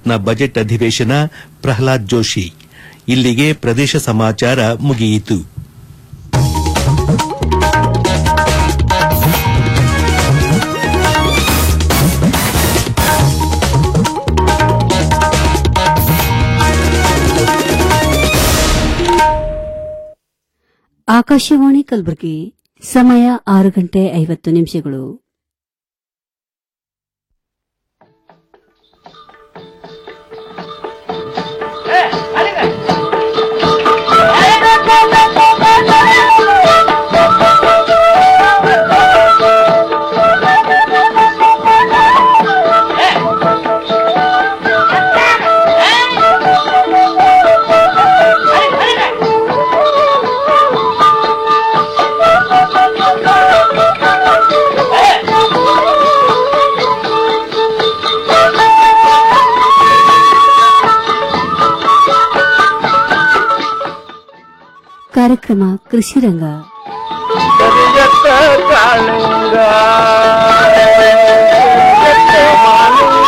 ಸಂಸತ್ನ ಬಜೆಟ್ ಅಧಿವೇಶನ ಪ್ರಹ್ಲಾದ್ ಜೋಶಿ ಇಲ್ಲಿಗೆ ಪ್ರದೇಶ ಸಮಾಚಾರ ಮುಗಿಯಿತು ಆಕಾಶವಾಣಿ ಕಲಬುರಗಿ ಸಮಯ ಆರು ಗಂಟೆ ಐವತ್ತು ನಿಮಿಷಗಳು ಕಾರ್ಯಕ್ರಮ ಕೃಷಿ ರಂಗ ಕರಿಯತ್ತ ಕಾಳಿಂಗ ಕರಿಯತ್ತ ಮಾಲಿಂಗ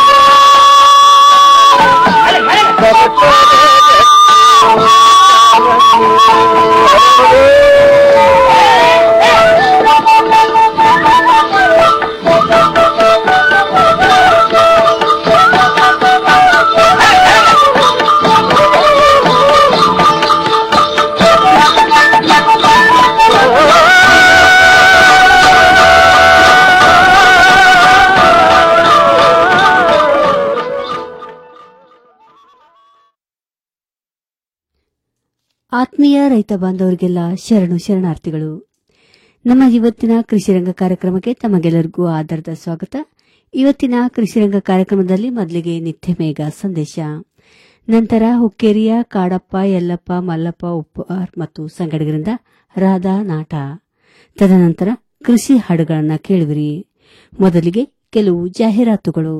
ಆತ್ಮೀಯ ರೈತ ಬಾಂಧವರಿಗೆಲ್ಲ ಶರಣು ಶರಣಾರ್ಥಿಗಳು ನಮ್ಮ ಇವತ್ತಿನ ಕೃಷಿರಂಗ ಕಾರ್ಯಕ್ರಮಕ್ಕೆ ತಮಗೆಲ್ಲರಿಗೂ ಆಧಾರದ ಸ್ವಾಗತ ಇವತ್ತಿನ ಕೃಷಿರಂಗ ಕಾರ್ಯಕ್ರಮದಲ್ಲಿ ಮೊದಲಿಗೆ ನಿತ್ಯ ಮೇಘ ಸಂದೇಶ ನಂತರ ಹುಕ್ಕೇರಿಯ ಕಾಡಪ್ಪ ಯಲ್ಲಪ್ಪ ಮಲ್ಲಪ್ಪ ಉಪ್ಪಾರ್ ಮತ್ತು ಸಂಗಡಿಗರಿಂದ ರಾಧಾ ನಾಟ ತದನಂತರ ಕೃಷಿ ಹಾಡುಗಳನ್ನು ಕೇಳುವಿರಿ ಮೊದಲಿಗೆ ಕೆಲವು ಜಾಹೀರಾತುಗಳು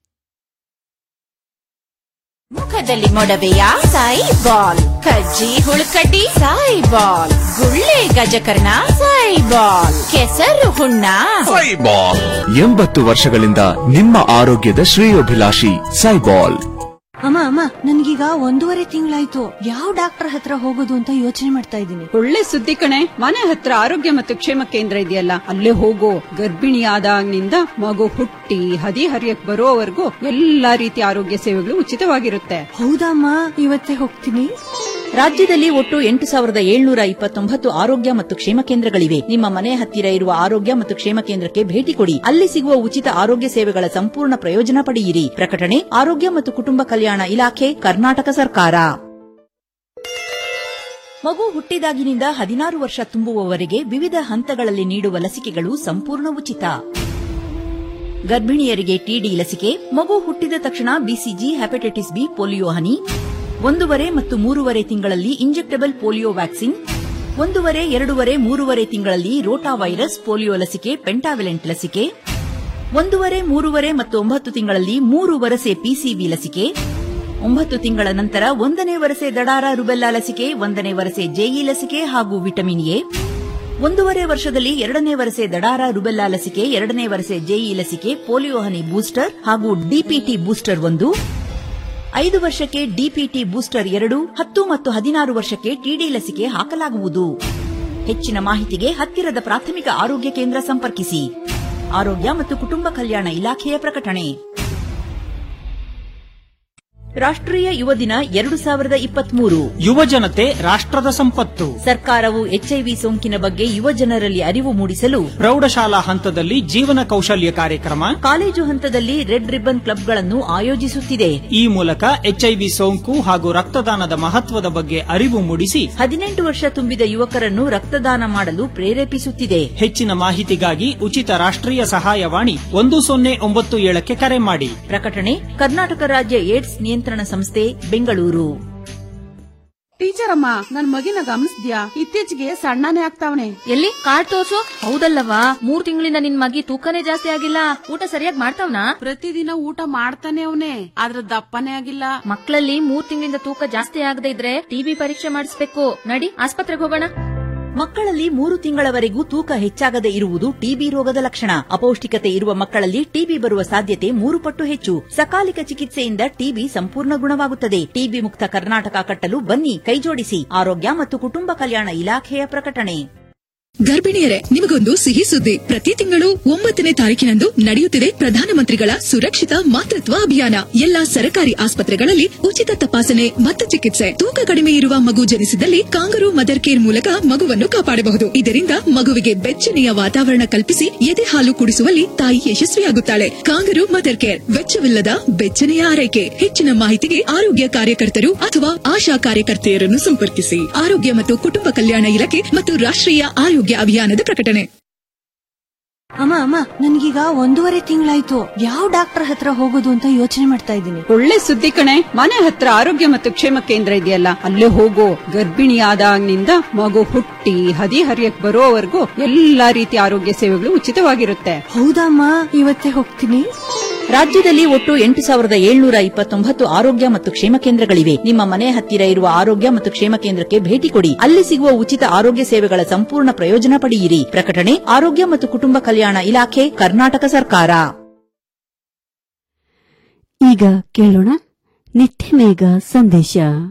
ಮುಖದಲ್ಲಿ ಮೊಡವೆಯ ಸಾಯಿ ಬಾಲ್ ಕಜ್ಜಿ ಹುಳುಕಡ್ಡಿ ಸಾಯಿ ಬಾಲ್ ಗುಳ್ಳೆ ಗಜಕರ್ಣ ಸಾಯಿ ಬಾಲ್ ಕೆಸರು ಹುಣ್ಣ ಸೈಬಾಲ್ ಎಂಬತ್ತು ವರ್ಷಗಳಿಂದ ನಿಮ್ಮ ಆರೋಗ್ಯದ ಶ್ರೇಯೋಭಿಲಾಷಿ ಸೈಬಾಲ್ ಅಮ್ಮ ಅಮ್ಮ ನನ್ಗೀಗ ಒಂದೂವರೆ ತಿಂಗಳಾಯ್ತು ಯಾವ ಡಾಕ್ಟರ್ ಹತ್ರ ಹೋಗೋದು ಅಂತ ಯೋಚನೆ ಮಾಡ್ತಾ ಇದ್ದೀನಿ ಒಳ್ಳೆ ಸುದ್ದಿ ಕಣೆ ಮನೆ ಹತ್ರ ಆರೋಗ್ಯ ಮತ್ತು ಕ್ಷೇಮ ಕೇಂದ್ರ ಇದೆಯಲ್ಲ ಅಲ್ಲೇ ಹೋಗೋ ಗರ್ಭಿಣಿಯಾದಾಗಿನಿಂದ ಮಗು ಹುಟ್ಟಿ ಹದಿ ಹರಿಯಕ್ ಬರೋವರೆಗೂ ಎಲ್ಲಾ ರೀತಿಯ ಆರೋಗ್ಯ ಸೇವೆಗಳು ಉಚಿತವಾಗಿರುತ್ತೆ ಹೌದಮ್ಮ ಇವತ್ತೇ ಹೋಗ್ತೀನಿ ರಾಜ್ಯದಲ್ಲಿ ಒಟ್ಟು ಎಂಟು ಸಾವಿರದ ಏಳ್ನೂರ ಇಪ್ಪತ್ತೊಂಬತ್ತು ಆರೋಗ್ಯ ಮತ್ತು ಕ್ಷೇಮ ಕೇಂದ್ರಗಳಿವೆ ನಿಮ್ಮ ಮನೆ ಹತ್ತಿರ ಇರುವ ಆರೋಗ್ಯ ಮತ್ತು ಕ್ಷೇಮ ಕೇಂದ್ರಕ್ಕೆ ಭೇಟಿ ಕೊಡಿ ಅಲ್ಲಿ ಸಿಗುವ ಉಚಿತ ಆರೋಗ್ಯ ಸೇವೆಗಳ ಸಂಪೂರ್ಣ ಪ್ರಯೋಜನ ಪಡೆಯಿರಿ ಪ್ರಕಟಣೆ ಆರೋಗ್ಯ ಮತ್ತು ಕುಟುಂಬ ಕಲ್ಯಾಣ ಇಲಾಖೆ ಕರ್ನಾಟಕ ಸರ್ಕಾರ ಮಗು ಹುಟ್ಟಿದಾಗಿನಿಂದ ಹದಿನಾರು ವರ್ಷ ತುಂಬುವವರೆಗೆ ವಿವಿಧ ಹಂತಗಳಲ್ಲಿ ನೀಡುವ ಲಸಿಕೆಗಳು ಸಂಪೂರ್ಣ ಉಚಿತ ಗರ್ಭಿಣಿಯರಿಗೆ ಟಿಡಿ ಲಸಿಕೆ ಮಗು ಹುಟ್ಟಿದ ತಕ್ಷಣ ಬಿಸಿಜಿ ಹೆಪಟೈಟಿಸ್ ಬಿ ಪೋಲಿಯೋ ಹನಿ ಒಂದೂವರೆ ಮತ್ತು ಮೂರುವರೆ ತಿಂಗಳಲ್ಲಿ ಇಂಜೆಕ್ಟಬಲ್ ಪೋಲಿಯೋ ವ್ಯಾಕ್ಸಿನ್ ಒಂದೂವರೆ ಎರಡೂವರೆ ಮೂರುವರೆ ತಿಂಗಳಲ್ಲಿ ರೋಟಾ ವೈರಸ್ ಪೋಲಿಯೋ ಲಸಿಕೆ ಪೆಂಟಾವಿಲೆಂಟ್ ಲಸಿಕೆ ಒಂದೂವರೆ ಮೂರುವರೆ ಮತ್ತು ಒಂಬತ್ತು ತಿಂಗಳಲ್ಲಿ ಮೂರು ವರಸೆ ಪಿಸಿಬಿ ಲಸಿಕೆ ಒಂಬತ್ತು ತಿಂಗಳ ನಂತರ ಒಂದನೇ ವರಸೆ ದಡಾರ ರುಬೆಲ್ಲಾ ಲಸಿಕೆ ಒಂದನೇ ವರಸೆ ಜೆಇ ಲಸಿಕೆ ಹಾಗೂ ವಿಟಮಿನ್ ಎ ಒಂದೂವರೆ ವರ್ಷದಲ್ಲಿ ಎರಡನೇ ವರಸೆ ದಡಾರ ರುಬೆಲ್ಲಾ ಲಸಿಕೆ ಎರಡನೇ ವರಸೆ ಜೆಇ ಲಸಿಕೆ ಪೋಲಿಯೋ ಹನಿ ಬೂಸ್ಟರ್ ಹಾಗೂ ಡಿಪಿಟಿ ಬೂಸ್ಟರ್ ಒಂದು ಐದು ವರ್ಷಕ್ಕೆ ಡಿಪಿಟಿ ಬೂಸ್ಟರ್ ಎರಡು ಹತ್ತು ಮತ್ತು ಹದಿನಾರು ವರ್ಷಕ್ಕೆ ಟಿಡಿ ಲಸಿಕೆ ಹಾಕಲಾಗುವುದು ಹೆಚ್ಚಿನ ಮಾಹಿತಿಗೆ ಹತ್ತಿರದ ಪ್ರಾಥಮಿಕ ಆರೋಗ್ಯ ಕೇಂದ್ರ ಸಂಪರ್ಕಿಸಿ ಆರೋಗ್ಯ ಮತ್ತು ಕುಟುಂಬ ಕಲ್ಯಾಣ ಇಲಾಖೆಯ ಪ್ರಕಟಣೆ ರಾಷ್ಟ್ರೀಯ ಯುವ ದಿನ ಎರಡು ಸಾವಿರದ ಇಪ್ಪತ್ಮೂರು ಯುವ ಜನತೆ ರಾಷ್ಟ್ರದ ಸಂಪತ್ತು ಸರ್ಕಾರವು ಎಚ್ಐವಿ ಸೋಂಕಿನ ಬಗ್ಗೆ ಯುವ ಜನರಲ್ಲಿ ಅರಿವು ಮೂಡಿಸಲು ಪ್ರೌಢಶಾಲಾ ಹಂತದಲ್ಲಿ ಜೀವನ ಕೌಶಲ್ಯ ಕಾರ್ಯಕ್ರಮ ಕಾಲೇಜು ಹಂತದಲ್ಲಿ ರೆಡ್ ರಿಬ್ಬನ್ ಕ್ಲಬ್ಗಳನ್ನು ಆಯೋಜಿಸುತ್ತಿದೆ ಈ ಮೂಲಕ ಎಚ್ಐವಿ ಸೋಂಕು ಹಾಗೂ ರಕ್ತದಾನದ ಮಹತ್ವದ ಬಗ್ಗೆ ಅರಿವು ಮೂಡಿಸಿ ಹದಿನೆಂಟು ವರ್ಷ ತುಂಬಿದ ಯುವಕರನ್ನು ರಕ್ತದಾನ ಮಾಡಲು ಪ್ರೇರೇಪಿಸುತ್ತಿದೆ ಹೆಚ್ಚಿನ ಮಾಹಿತಿಗಾಗಿ ಉಚಿತ ರಾಷ್ಟ್ರೀಯ ಸಹಾಯವಾಣಿ ಒಂದು ಸೊನ್ನೆ ಒಂಬತ್ತು ಏಳಕ್ಕೆ ಕರೆ ಮಾಡಿ ಪ್ರಕಟಣೆ ಕರ್ನಾಟಕ ರಾಜ್ಯ ಏಡ್ಸ್ ನಿಯಂತ್ರಣ ಸಂಸ್ಥೆ ಬೆಂಗಳೂರು ಟೀಚರ್ ಅಮ್ಮ ನನ್ ಮಗಿನ ಗಮನಿಸ್ದ್ಯಾ ಇತ್ತೀಚೆಗೆ ಸಣ್ಣನೇ ಆಗ್ತಾವನೆ ಎಲ್ಲಿ ಕಾರ್ಡ್ ತೋರ್ಸು ಹೌದಲ್ಲವಾ ಮೂರ್ ತಿಂಗಳಿಂದ ನಿನ್ ಮಗಿ ತೂಕನೇ ಜಾಸ್ತಿ ಆಗಿಲ್ಲ ಊಟ ಸರಿಯಾಗಿ ಮಾಡ್ತಾವ್ನಾ ಪ್ರತಿದಿನ ಊಟ ಮಾಡ್ತಾನೆ ಅವನೇ ಆದ್ರ ದಪ್ಪನೇ ಆಗಿಲ್ಲ ಮಕ್ಕಳಲ್ಲಿ ಮೂರ್ ತಿಂಗಳಿಂದ ತೂಕ ಜಾಸ್ತಿ ಆಗದೆ ಇದ್ರೆ ಟಿಬಿ ಪರೀಕ್ಷೆ ಮಾಡಿಸ್ಬೇಕು ನಡಿ ಆಸ್ಪತ್ರೆಗೆ ಹೋಗೋಣ ಮಕ್ಕಳಲ್ಲಿ ಮೂರು ತಿಂಗಳವರೆಗೂ ತೂಕ ಹೆಚ್ಚಾಗದೇ ಇರುವುದು ಟಿಬಿ ರೋಗದ ಲಕ್ಷಣ ಅಪೌಷ್ಟಿಕತೆ ಇರುವ ಮಕ್ಕಳಲ್ಲಿ ಟಿಬಿ ಬರುವ ಸಾಧ್ಯತೆ ಮೂರು ಪಟ್ಟು ಹೆಚ್ಚು ಸಕಾಲಿಕ ಚಿಕಿತ್ಸೆಯಿಂದ ಟಿಬಿ ಸಂಪೂರ್ಣ ಗುಣವಾಗುತ್ತದೆ ಟಿಬಿ ಮುಕ್ತ ಕರ್ನಾಟಕ ಕಟ್ಟಲು ಬನ್ನಿ ಕೈಜೋಡಿಸಿ ಆರೋಗ್ಯ ಮತ್ತು ಕುಟುಂಬ ಕಲ್ಯಾಣ ಇಲಾಖೆಯ ಪ್ರಕಟಣೆ ಗರ್ಭಿಣಿಯರೇ ನಿಮಗೊಂದು ಸಿಹಿ ಸುದ್ದಿ ಪ್ರತಿ ತಿಂಗಳು ಒಂಬತ್ತನೇ ತಾರೀಕಿನಂದು ನಡೆಯುತ್ತಿದೆ ಪ್ರಧಾನಮಂತ್ರಿಗಳ ಸುರಕ್ಷಿತ ಮಾತೃತ್ವ ಅಭಿಯಾನ ಎಲ್ಲಾ ಸರ್ಕಾರಿ ಆಸ್ಪತ್ರೆಗಳಲ್ಲಿ ಉಚಿತ ತಪಾಸಣೆ ಮತ್ತು ಚಿಕಿತ್ಸೆ ತೂಕ ಕಡಿಮೆ ಇರುವ ಮಗು ಜನಿಸಿದಲ್ಲಿ ಕಾಂಗರು ಮದರ್ ಕೇರ್ ಮೂಲಕ ಮಗುವನ್ನು ಕಾಪಾಡಬಹುದು ಇದರಿಂದ ಮಗುವಿಗೆ ಬೆಚ್ಚನೆಯ ವಾತಾವರಣ ಕಲ್ಪಿಸಿ ಎದೆ ಹಾಲು ಕುಡಿಸುವಲ್ಲಿ ತಾಯಿ ಯಶಸ್ವಿಯಾಗುತ್ತಾಳೆ ಕಾಂಗರು ಮದರ್ ಕೇರ್ ವೆಚ್ಚವಿಲ್ಲದ ಬೆಚ್ಚನೆಯ ಆರೈಕೆ ಹೆಚ್ಚಿನ ಮಾಹಿತಿಗೆ ಆರೋಗ್ಯ ಕಾರ್ಯಕರ್ತರು ಅಥವಾ ಆಶಾ ಕಾರ್ಯಕರ್ತೆಯರನ್ನು ಸಂಪರ್ಕಿಸಿ ಆರೋಗ್ಯ ಮತ್ತು ಕುಟುಂಬ ಕಲ್ಯಾಣ ಇಲಾಖೆ ಮತ್ತು ರಾಷ್ಟ್ರೀಯ ಆರೋಗ್ಯ ಅಭಿಯಾನದ ಪ್ರಕಟಣೆ ಅಮ್ಮ ಅಮ್ಮ ನನ್ಗೀಗ ಒಂದೂವರೆ ತಿಂಗಳಾಯ್ತು ಯಾವ ಡಾಕ್ಟರ್ ಹತ್ರ ಹೋಗೋದು ಅಂತ ಯೋಚನೆ ಮಾಡ್ತಾ ಇದ್ದೀನಿ ಒಳ್ಳೆ ಸುದ್ದಿ ಕಣೆ ಮನೆ ಹತ್ರ ಆರೋಗ್ಯ ಮತ್ತು ಕ್ಷೇಮ ಕೇಂದ್ರ ಇದೆಯಲ್ಲ ಅಲ್ಲೇ ಹೋಗೋ ಗರ್ಭಿಣಿಯಾದಾಗಿನಿಂದ ಮಗು ಹುಟ್ಟಿ ಹದಿ ಹರಿಯಕ್ ಬರೋವರೆಗೂ ಎಲ್ಲಾ ರೀತಿಯ ಆರೋಗ್ಯ ಸೇವೆಗಳು ಉಚಿತವಾಗಿರುತ್ತೆ ಹೌದಮ್ಮ ಇವತ್ತೇ ಹೋಗ್ತೀನಿ ರಾಜ್ಯದಲ್ಲಿ ಒಟ್ಟು ಎಂಟು ಸಾವಿರದ ಏಳ್ನೂರ ಇಪ್ಪತ್ತೊಂಬತ್ತು ಆರೋಗ್ಯ ಮತ್ತು ಕ್ಷೇಮ ಕೇಂದ್ರಗಳಿವೆ ನಿಮ್ಮ ಮನೆ ಹತ್ತಿರ ಇರುವ ಆರೋಗ್ಯ ಮತ್ತು ಕ್ಷೇಮ ಕೇಂದ್ರಕ್ಕೆ ಭೇಟಿ ಕೊಡಿ ಅಲ್ಲಿ ಸಿಗುವ ಉಚಿತ ಆರೋಗ್ಯ ಸೇವೆಗಳ ಸಂಪೂರ್ಣ ಪ್ರಯೋಜನ ಪಡೆಯಿರಿ ಪ್ರಕಟಣೆ ಆರೋಗ್ಯ ಮತ್ತು ಕುಟುಂಬ ಕಲ್ಯಾಣ ಇಲಾಖೆ ಕರ್ನಾಟಕ ಸರ್ಕಾರ ಈಗ ಕೇಳೋಣ ನಿತ್ಯ ಮೇಘ ಸಂದೇಶ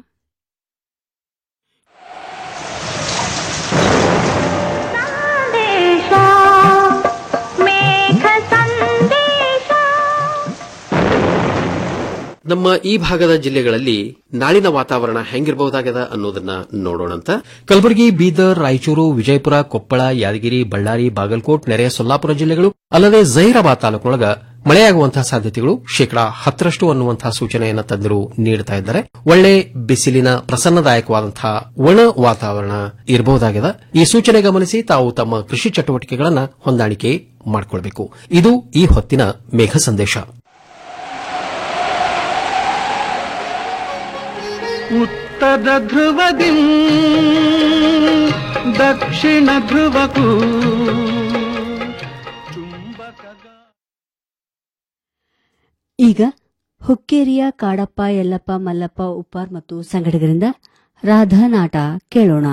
ನಮ್ಮ ಈ ಭಾಗದ ಜಿಲ್ಲೆಗಳಲ್ಲಿ ನಾಳಿನ ವಾತಾವರಣ ಹೆಂಗಿರಬಹುದಾಗದ ಅನ್ನೋದನ್ನ ನೋಡೋಣಂತ ಕಲಬುರಗಿ ಬೀದರ್ ರಾಯಚೂರು ವಿಜಯಪುರ ಕೊಪ್ಪಳ ಯಾದಗಿರಿ ಬಳ್ಳಾರಿ ಬಾಗಲಕೋಟ್ ನೆರೆಯ ಸೊಲ್ಲಾಪುರ ಜಿಲ್ಲೆಗಳು ಅಲ್ಲದೆ ಜಹೀರಾಬಾದ್ ತಾಲೂಕಿನೊಳಗ ಮಳೆಯಾಗುವಂತಹ ಸಾಧ್ಯತೆಗಳು ಶೇಕಡಾ ಹತ್ತರಷ್ಟು ಅನ್ನುವಂತಹ ಸೂಚನೆಯನ್ನು ತಜ್ಞರು ನೀಡುತ್ತಾ ಇದ್ದಾರೆ ಒಳ್ಳೆ ಬಿಸಿಲಿನ ಪ್ರಸನ್ನದಾಯಕವಾದಂತಹ ಒಣ ವಾತಾವರಣ ಇರಬಹುದಾಗಿದೆ ಈ ಸೂಚನೆ ಗಮನಿಸಿ ತಾವು ತಮ್ಮ ಕೃಷಿ ಚಟುವಟಿಕೆಗಳನ್ನು ಹೊಂದಾಣಿಕೆ ಮಾಡಿಕೊಳ್ಬೇಕು ಇದು ಈ ಹೊತ್ತಿನ ಮೇಘ ಸಂದೇಶ ಉತ್ತರ ಧ್ರುವದಿ ದಕ್ಷಿಣ ಧ್ರುವಕ್ಕೂ ಈಗ ಹುಕ್ಕೇರಿಯ ಕಾಡಪ್ಪ ಯಲ್ಲಪ್ಪ ಮಲ್ಲಪ್ಪ ಉಪ್ಪಾರ್ ಮತ್ತು ಸಂಘಟಕರಿಂದ ರಾಧಾ ನಾಟ ಕೇಳೋಣ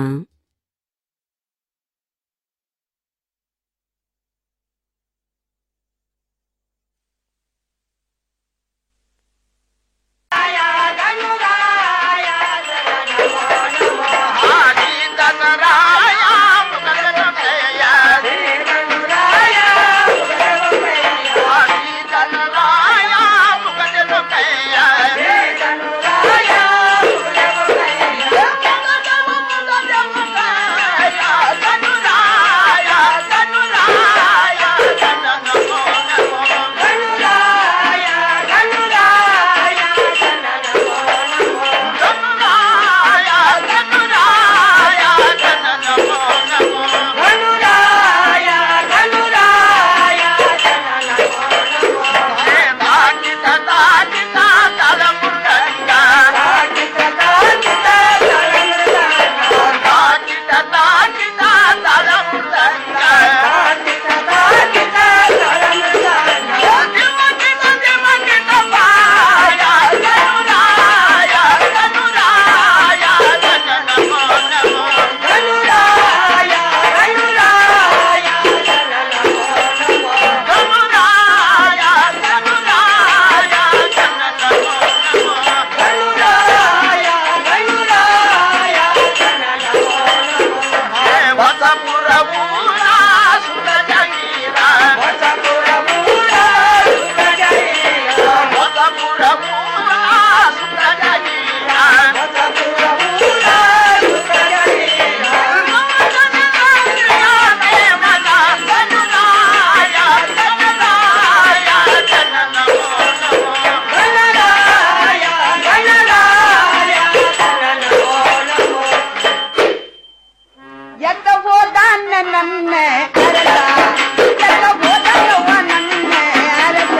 ಎತ್ತ ಹೋದ ನನ್ನ ಅರಸ ಎತ್ತ ಹೋದ ಯವ್ವ ನನ್ನ ಅರಸ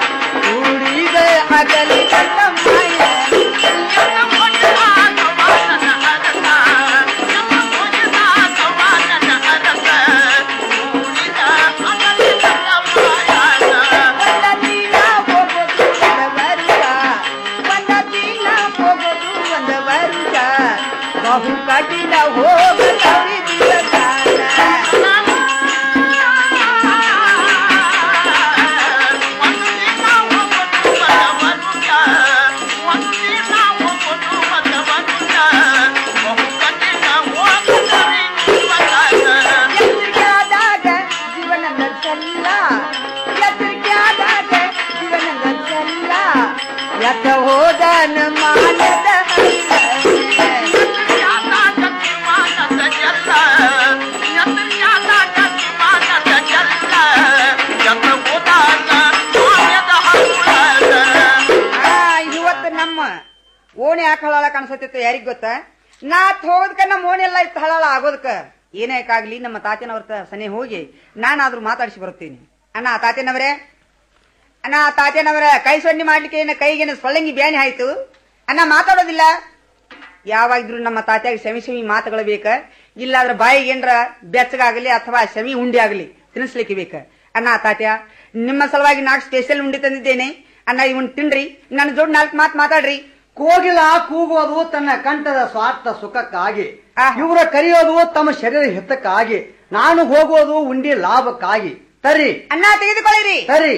ಕೂಡಿಗ ಅಗಲಿ ಕಟ್ಟ ಮಾಯ ಬಹು ಕಠಿಣ ಹೋಗ ಎಚ್ಚರಿಕೆ ಆದಾಗ ಜೀವನ ನಡೆಸಲ್ಲ ಎಚ್ಚರಿಕೆ ಆದಾಗ ಜೀವನ ನಡೆಸಲ್ಲ ಎತ್ತ ಹೋದ ಮಾನದ ಆ, ಇವತ್ತು ನಮ್ಮ ಓಣಿ ಯಾಕೆ ಹಳಾಳ ಕಾಣಿಸತ್ತಿತ್ತು ಯಾರಿಗ್ ಗೊತ್ತ ನಾ ಹೋಗೋದ್ಕ ನಮ್ಮ ಓಣಿ ಎಲ್ಲ ಇತ್ತು ಹಳಾಳ ಆಗೋದಕ್ಕ ಏನೇಕಾಗ್ಲಿ ನಮ್ಮ ತಾತನವ್ರ ತ- ಸನೆ ಹೋಗಿ ನಾನಾದ್ರೂ ಮಾತಾಡಿಸಿ ಬರುತ್ತೀನಿ ಅಣ್ಣ ತಾತನವರೇ ಅಣ್ಣ ತಾತನವರ ಕೈ ಸೊನ್ನೆ ಮಾಡ್ಲಿಕ್ಕೆ ಏನ ಕೈಗೇನ ಸೊಳ್ಳಂಗಿ ಬ್ಯಾನಿ ಆಯ್ತು ಅಣ್ಣ ಮಾತಾಡೋದಿಲ್ಲ ಯಾವಾಗಿದ್ರು ನಮ್ಮ ತಾತ್ಯಾಗ ಸೆಮಿ ಸೆಮಿ ಮಾತುಗಳು ಬೇಕ ಇಲ್ಲಾದ್ರ ಬಾಯಿಗೆ ಏನ್ರ ಬೆಚ್ಚಗಾಗಲಿ ಅಥವಾ ಸೆಮಿ ಉಂಡಿ ಆಗಲಿ ತಿನ್ನಿಸ್ಲಿಕ್ಕೆ ಬೇಕ ಅಣ್ಣ ತಾತ್ಯ ನಿಮ್ಮ ಸಲುವಾಗಿ ನಾಲ್ಕು ಸ್ಪೆಷಲ್ ಉಂಡಿ ತಂದಿದ್ದೇನೆ ಅಣ್ಣ ಇವನ್ ತಿನ್ರಿ ನನ್ನ ಜೋಡ್ ನಾಲ್ಕು ಮಾತು ಮಾತಾಡ್ರಿ ಕೋಗಿಲ ಕೂಗೋದು ತನ್ನ ಕಂಠದ ಸ್ವಾರ್ಥ ಸುಖಕ್ಕಾಗಿ ಇವರ ಕರೆಯೋದು ತಮ್ಮ ಶರೀರ ಹಿತಕ್ಕಾಗಿ ನಾನು ಹೋಗೋದು ಉಂಡಿ ಲಾಭಕ್ಕಾಗಿ ತರಿ ಅಣ್ಣ ತೆಗೆದುಕೊಳ್ಳಿರಿ ತರಿ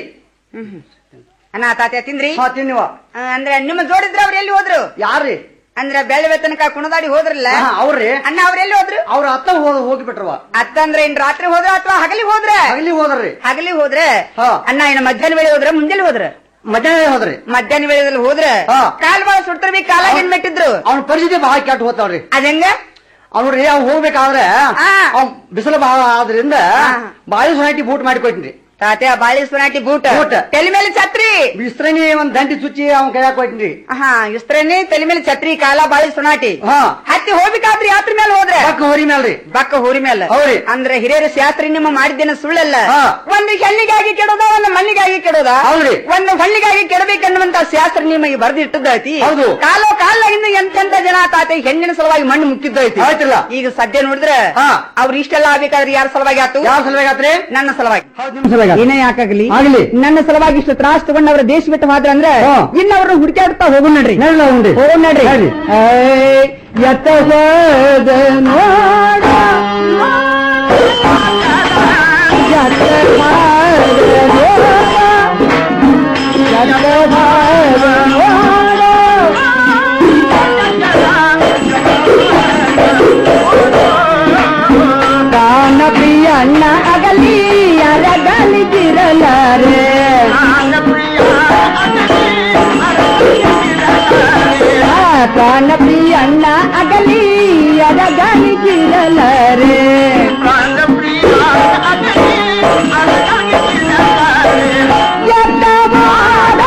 ಅಣ್ಣ ತಾತ್ಯ ತಿಂದ್ರಿ ಹಾ ತಿನ್ನುವ ಆ, ಅಂದ್ರೆ ನಿಮ್ಮ ಜೋಡಿದ್ರ ಅವ್ರು ಎಲ್ಲಿ ಹೋದ್ರು ಯಾರ್ರಿ ಅಂದ್ರೆ ಬೆಳವೆ ತನಕ ಕುಣದಾಡಿ ಹೋದ್ರಲ್ಲ ಹಾ, ಅವ್ರಿ ಅಣ್ಣ ಅವ್ರ ಎಲ್ಲಿ ಹೋದ್ರು ಅವ್ರ ಅತ್ತ ಹೋದ ಹೋಗಿಬಿಟ್ರವ ಅತ್ತ ಅಂದ್ರೆ ಇನ್ ರಾತ್ರಿ ಹೋದ್ರ ಅಥವಾ ಹಗಲಿ ಹೋದ್ರ ಹಗಲಿ ಹೋದ್ರಿ ಹಗಲಿ ಹೋದ್ರೆ ಹಾ. ಅಣ್ಣ ಇನ್ನು ಮಧ್ಯಾಹ್ನ ವೇಳೆ ಹೋದ್ರ ಮುಂಜಾನೆ ಹೋದ್ರ ಮಧ್ಯಾಹ್ನ ಹೋದ್ರಿ ಮಧ್ಯಾಹ್ನ ವೇಳೆದಲ್ಲಿ ಹೋದ್ರ ಹಾ. ಕಾಲ್ ಬಾಳ ಸುಡ್ತಿರ್ಬಿ ಕಾಲಾಗ ಏನ್ ಮೆಟ್ಟಿದ್ರು ಅವ್ನ ಪರಿಸ್ಥಿತಿ ಬಹಳ ಕೆಟ್ಟ ಹೋಗ್ತಾವ್ರಿ ಅದಂಗ ಅವ್ರಿ ಅವ್ ಹೋಗ್ಬೇಕಾದ್ರೆ ಹಾ. ಅವ್ ಬಿಸಿಲು ಬಹಳ ಆದ್ರಿಂದ ಬಾಯಿ ಸೊಸೈಟಿ ಬೂಟ್ ಮಾಡಿಕೊಟ್ಟಿನ್ರಿ ತಾತ್ಯ ಬಾಳಿ ಸುನಾಟಿ ಬೂಟ್ ಬೂಟ್. ತಲೆ ಮೇಲೆ ಛತ್ರಿ ಬಿಸ್ತ್ರನಿ ಒಂದ್ ದಂಡಿ ಚುಚ್ಚಿ ಅವ್ನ ಕೈಯಾಗ ಕೊಟ್ಟಿನ್ರಿ ಹಾ ಇಸ್ತ್ರೇನೆ ತಲೆ ಮೇಲೆ ಛತ್ರಿ ಕಾಲ ಬಾಳಿ ಸುನಾಟಿ ಹಾ ಹತ್ತಿ ಹೋಗ್ಬೇಕಾದ್ರಿ ಯಾತ್ರ ಮೇಲೆ ಹೋದ್ರೆ ಬಕ್ಕ ಹೋರಿ ಮೇಲ್ರಿ ಬಕ್ಕ ಹೋರಿ ಮೇಲೆ ಹೌರಿ. ಅಂದ್ರೆ ಹಿರಿಯರ ಶಾಸ್ತ್ರಿ ನಿಮ್ಮ ಮಾಡಿದ್ದೇನೆ ಸುಳ್ಳಲ್ಲ ಹಾ. ಒಂದು ಹೆಣ್ಣಿಗಾಗಿ ಕೆಡೋದ ಒಂದು ಮಣ್ಣಿಗಾಗಿ ಕೆಡೋದ ಹೌದ್ರಿ. ಒಂದು ಹಳ್ಳಿಗಾಗಿ ಕೆಡಬೇಕನ್ನುವಂತ ಶಾಸ್ತ್ರ ನಿಮಗೆ ಬರ್ದಿಟ್ಟದೈತಿ ಹೌದು. ಕಾಲೋ ಕಾಲಾಗಿಂದ ಎಂತೆಂತ ಜನ ತಾತೆ ಹೆಣ್ಣಿನ ಸಲುವಾಗಿ ಮಣ್ಣು ಮುಕ್ಕಿದ್ದೈತಿ ಆಯ್ತಲ್ಲ. ಈಗ ಸದ್ಯ ನೋಡಿದ್ರೆ ಹಾ. ಅವ್ರು ಇಷ್ಟೆಲ್ಲ ಆಗ್ಬೇಕಾದ್ರೆ ಯಾರ ಸಲುವಾಗಿ ಆತು ಯಾವ ಸಲುವಾಗಿ ಆತ್ರಿ ನನ್ನ ಸಲುವಾಗಿ ನಿಮ್ ಸಲುವಾಗಿ ಆತು. ಏನೇ ಯಾಕಾಗ್ಲಿ ಆಗ್ಲಿ. ನನ್ನ ಸಲುವಾಗಿ ಇಷ್ಟು ತ್ರಾಸ ತಗೊಂಡ್ ಅವ್ರ ದೇಶ ಬಿಟ್ಟು ಹೋದ್ರ ಅಂದ್ರೆ ಹಾ. ಇನ್ನ ಅವ್ರನ್ನ ಹುಡುಕಾಡ್ತಾ ಹೋಗೋಣ ನಡ್ರಿ ನಡ್ರಿ ಹೋಗ್ರಿ. ಹೋಗೋಣ ನಡ್ರಿ ನಡ್ರಿ. ಏಯ್, ಎತ್ತ ಹೋದ ನೋಡ ಎತ್ತ ಹೋದ ನೋಡ, ಎತ್ತ ಹೋದ ನೋಡ. ಕಾನ ಪ್ರಿಯಣ್ಣ ಅಗಲಿ ಅರಗಲಿಗಿರಲಾರೆ ಕಾನ ಪ್ರಿಯಣ್ಣ ಅಗಲಿ ಅರಗಲಿಗಿರಲಾರೆ ಎತ್ತವಾದ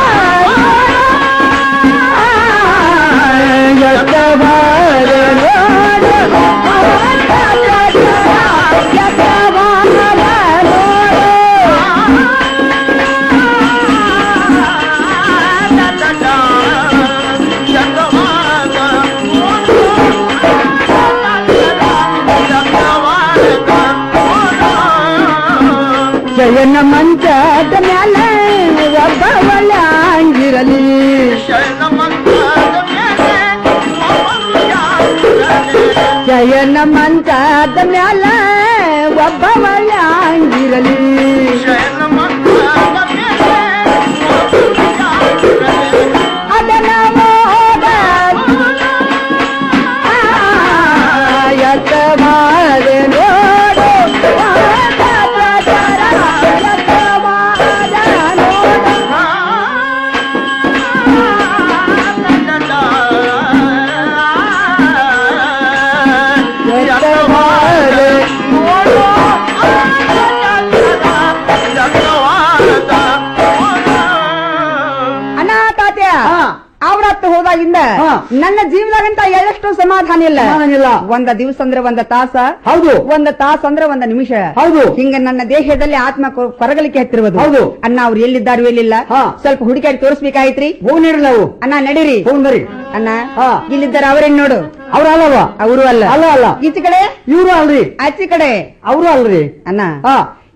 ಎತ್ತವಾದ ನೋಡು ಎತ್ತವಾದ ಜಯನ ಮಂಚದ ಮ್ಯಾಲೆ ಒಬ್ಬ ಒಳ್ಳೆಂಗಿರಲಿ ಜಯನ ಮಂಚದ ಮ್ಯಾಲೆ ಒಬ್ಬ ಒಳ್ಳೆಂಗಿರಲಿ ಅದನ್ನ ಮೋದ ಎತ್ತವಾದ ನೋಡು ಎತ್ತವಾದ ನೋಡು ಅಣ್ಣ ತಾತ್ಯ ಅವ್ರತ್ತು ಹೋದಾಗಿಂದ ನನ್ನ ಜೀವನದಾಗಂತ ಎಳ್ಳಷ್ಟು ಸಮಾಧಾನ ಇಲ್ಲ ಸಮಾಧಾನ ಇಲ್ಲ. ಒಂದ ದಿವಸ ಅಂದ್ರೆ ಒಂದ ತಾಸ ಹೌದು ಒಂದ ತಾಸ ಅಂದ್ರೆ ಒಂದ ನಿಮಿಷ ಹೌದು ಹಿಂಗ ನನ್ನ ದೇಹದಲ್ಲಿ ಆತ್ಮ ಕೊ- ಕೊರಗಲಿಕ್ಕೆ ಹತ್ತಿರುವುದು ಹೌದು. ಅಣ್ಣ ಅವ್ರು ಎಲ್ಲಿದ್ದಾರು ಎಲ್ಲಿಲ್ಲ ಹಾ. ಸ್ವಲ್ಪ ಹುಡುಕಾಡಿ ತೋರಿಸ್ಬೇಕಾಯ್ತ್ರಿ ಹೋಗಿ ನೀಡ್ರಿ ನಾವು ಅಣ್ಣ ನಡೀರಿ ಹೋಗಿ ಬರ್ರಿ ಅಣ್ಣ ಹಾ. ಇಲ್ಲಿದ್ದಾರ ಅವರೇನ್ ನೋಡು ಅವ್ರ ಅಲ್ಲವ ಅವರು ಅಲ್ಲ ಅಲ್ಲ ಅಲ್ಲ ಈಚೆ ಕಡೆ ಇವ್ರು ಅಲ್ರಿ ಆಚೆ ಕಡೆ ಅವ್ರು ಅಲ್ರಿ ಅಣ್ಣ ಹಾ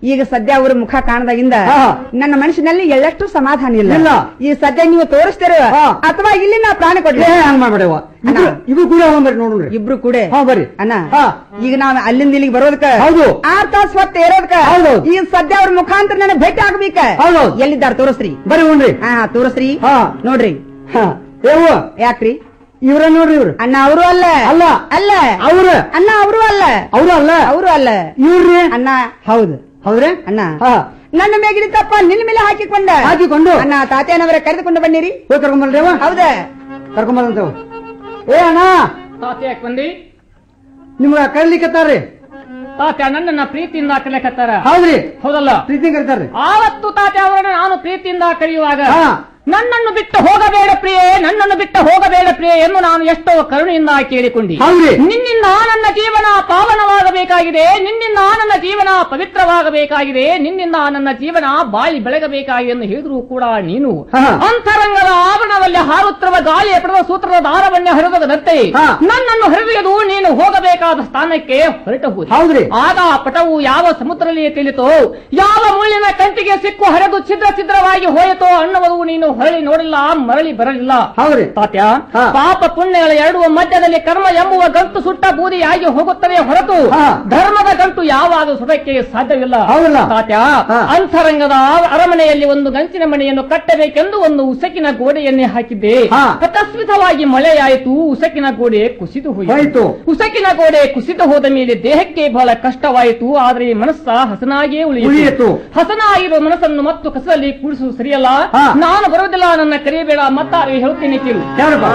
ಈಗ ಸದ್ಯ ಅವ್ರ ಮುಖ ಕಾಣದಾಗಿಂದ ಹಾ. ನನ್ನ ಮನಸ್ಸಿನಲ್ಲಿ ಎಳ್ಳಷ್ಟು ಸಮಾಧಾನ ಇಲ್ಲ. ಇಲ್ಲ ಈ ಸದ್ಯ ನೀವು ತೋರಿಸ್ತೀರ ಅಥವಾ ಇಲ್ಲಿ ನಾ ಪ್ರಾಣ ಕೊಡ್ಲಿ ಏ ಹಂಗ್ ಮಾಡ್ಬೇಡವ ಇದು ಕೂಡ ಹೋಗ್ಬರ್ರಿ ನೋಡ್ರಿ ಇಬ್ರು ಕೂಡ ಹಾ ಬರ್ರಿ ಅಣ್ಣ ಹಾ. ಈಗ ನಾವ್ ಅಲ್ಲಿಂದ ಇಲ್ಲಿಗೆ ಬರೋದಕ್ಕ ಹೌದು. ಆರ್ ತಾಸ್ ಹೊತ್ತು ಏರೋದಕ್ಕ ಹೌದು. ಈಗ ಸದ್ಯ ಅವ್ರ ಮುಖಾಂತರ ನನಗೆ ಭೇಟಿ ಆಗ್ಬೇಕ ಹೌದು. ಎಲ್ಲಿದ್ದಾರ ತೋರಿಸ್ರಿ ಬರ್ರಿ ಉಣ್ರಿ ಹಾ ತೋರಿಸ್ರಿ ಹಾ. ನೋಡ್ರಿ ಹಾ ಏವ ಯಾಕ್ರಿ ಇವ್ರ ನೋಡ್ರಿ ಇವ್ರು ಅಣ್ಣ ಅವರು ಅಲ್ಲ ಅಲ್ಲ ಅಲ್ಲ ಅವ್ರ ಅಣ್ಣ ಅವರು ಅಲ್ಲ ಅವ್ರು ಅಲ್ಲ ಅವರು ಅಲ್ಲ ಇವ್ರಿ ಅಣ್ಣ ಹೌದು ಹೌದ್ರಿ ಅಣ್ಣ ಹಾ ನನ್ನ ಮೇಗಿನ ತಪ್ಪ ನಿನ್ನ ಮೇಲೆ ಹಾಕಿಕೊಂಡ ಹಾಕಿಕೊಂಡು ಅಣ್ಣ ತಾತೇನವರ ಕರೆದುಕೊಂಡು ಬನ್ನಿರಿ ಹೋಗಿ ಕರ್ಕೊಂಬರ್ರಿ ಅವ ಹೌದ ಕರ್ಕೊಂಬರಂತವ ಏ ಅಣ್ಣ ತಾತ ಯಾಕೆ ಬಂದಿ ನಿಮ್ಗ ಕರೀಲಿಕ್ಕತ್ತಾರ್ರಿ ತಾತ ನನ್ನನ್ನ ಪ್ರೀತಿಯಿಂದ ಕರೆಯಕತ್ತಾರ ಹೌದ್ರಿ ಹೌದಲ್ಲ ಪ್ರೀತಿ ಕರೀತಾರ್ರಿ ಆವತ್ತು ತಾತ ಅವರನ್ನ ನಾನು ಪ್ರೀತಿಯಿಂದ ಕರೆಯುವಾಗ ಹಾ. ನನ್ನನ್ನು ಬಿಟ್ಟು ಹೋಗಬೇಡ ಪ್ರಿಯೆ ನನ್ನನ್ನು ಬಿಟ್ಟು ಹೋಗಬೇಡ ಪ್ರಿಯೆ ಎಂದು ನಾನು ಎಷ್ಟೋ ಕರುಣೆಯಿಂದ ಕೇಳಿಕೊಂಡಿ ಹೌದ್ರಿ. ನಿನ್ನಿಂದ ನನ್ನ ಜೀವನ ಪಾವನವಾಗಬೇಕಾಗಿದೆ ನಿನ್ನಿಂದ ನನ್ನ ಜೀವನ ಪವಿತ್ರವಾಗಬೇಕಾಗಿದೆ ನಿನ್ನಿಂದ ನನ್ನ ಜೀವನ ಬಾಳಿ ಬೆಳಗಬೇಕಾಗಿದೆ ಎಂದು ಹೇಳಿದ್ರು ಕೂಡ ನೀನು ಹಾ. ಅಂತರಂಗದ ಆವರಣದಲ್ಲಿ ಹಾರುತ್ತಿರುವ ಗಾಳಿಯ ಪಡೆದ ಸೂತ್ರದ ದಾರವನ್ನೇ ಹರಿದದಂತೆ ಹಾ. ನನ್ನನ್ನು ಹರಿದು ನೀನು ಹೋಗಬೇಕಾದ ಸ್ಥಾನಕ್ಕೆ ಹೊರಟು ಹೋದೆ. ಹೌದ್ರಿ. ಆಗ ಆ ಪಟವು ಯಾವ ಸಮುದ್ರದಲ್ಲಿ ತಿಳಿತೋ ಯಾವ ಮುಳ್ಳಿನ ಕಂಟಿಗೆ ಸಿಕ್ಕು ಹರಿದು ಛಿದ್ರ ಛಿದ್ರವಾಗಿ ಹೋಯಿತೋ ಅನ್ನುವುದು ನೀನು ಹೊರಳಿ ನೋಡಿಲ್ಲ ಮರಳಿ ಬರಲಿಲ್ಲ ಹೌದ್ರಿ ತಾತ್ಯ ಹಾ. ಪಾಪ ಪುಣ್ಯಗಳ ಎರಡು ಮಧ್ಯದಲ್ಲಿ ಕರ್ಮ ಎಂಬುವ ಗಂಟು ಸುಟ್ಟ ಬೂದಿಯಾಗಿ ಹೋಗುತ್ತದೆ ಹೊರತು ಹಾ. ಧರ್ಮದ ಗಂಟು ಯಾವಾಗ ಸುಡಕ್ಕೆ ಸಾಧ್ಯವಿಲ್ಲ ಹೌದಲ್ಲ? ತಾತ್ಯ ಹಾ. ಅಂತರಂಗದ ಅರಮನೆಯಲ್ಲಿ ಒಂದು ಗಂಚಿನ ಮನೆಯನ್ನು ಕಟ್ಟಬೇಕೆಂದು ಒಂದು ಉಸಕಿನ ಗೋಡೆಯನ್ನೇ ಹಾಕಿದ್ದೆ ಹಾ. ಅಕಸ್ಮಿತವಾಗಿ ಮಳೆಯಾಯಿತು ಉಸಕಿನ ಗೋಡೆ ಕುಸಿದು ಹೋಯಿತು. ಹೋಯಿತು ಉಸಕಿನ ಗೋಡೆ ಕುಸಿದು ಹೋದ ಮೇಲೆ ದೇಹಕ್ಕೆ ಬಹಳ ಕಷ್ಟವಾಯಿತು ಆದರೆ ಮನಸ್ಸ ಹಸನಾಗಿಯೇ ಉಳಿಯಿತು. ಉಳಿಯಿತು ಹಸನಾಗಿರುವ ಮನಸ್ಸನ್ನು ಮತ್ತು ಕಸದಲ್ಲಿ ಕೂಡಿಸುವುದು ಸರಿಯಲ್ಲ ಹಾ. ನಾನು ಬರುವುದಿಲ್ಲ ನನ್ನ ಕರೆಯಬೇಡ ಮತ್ತಾರೆ ಹೇಳುತ್ತೇನೆ ಕೇಳು ಯಾರಪ್ಪ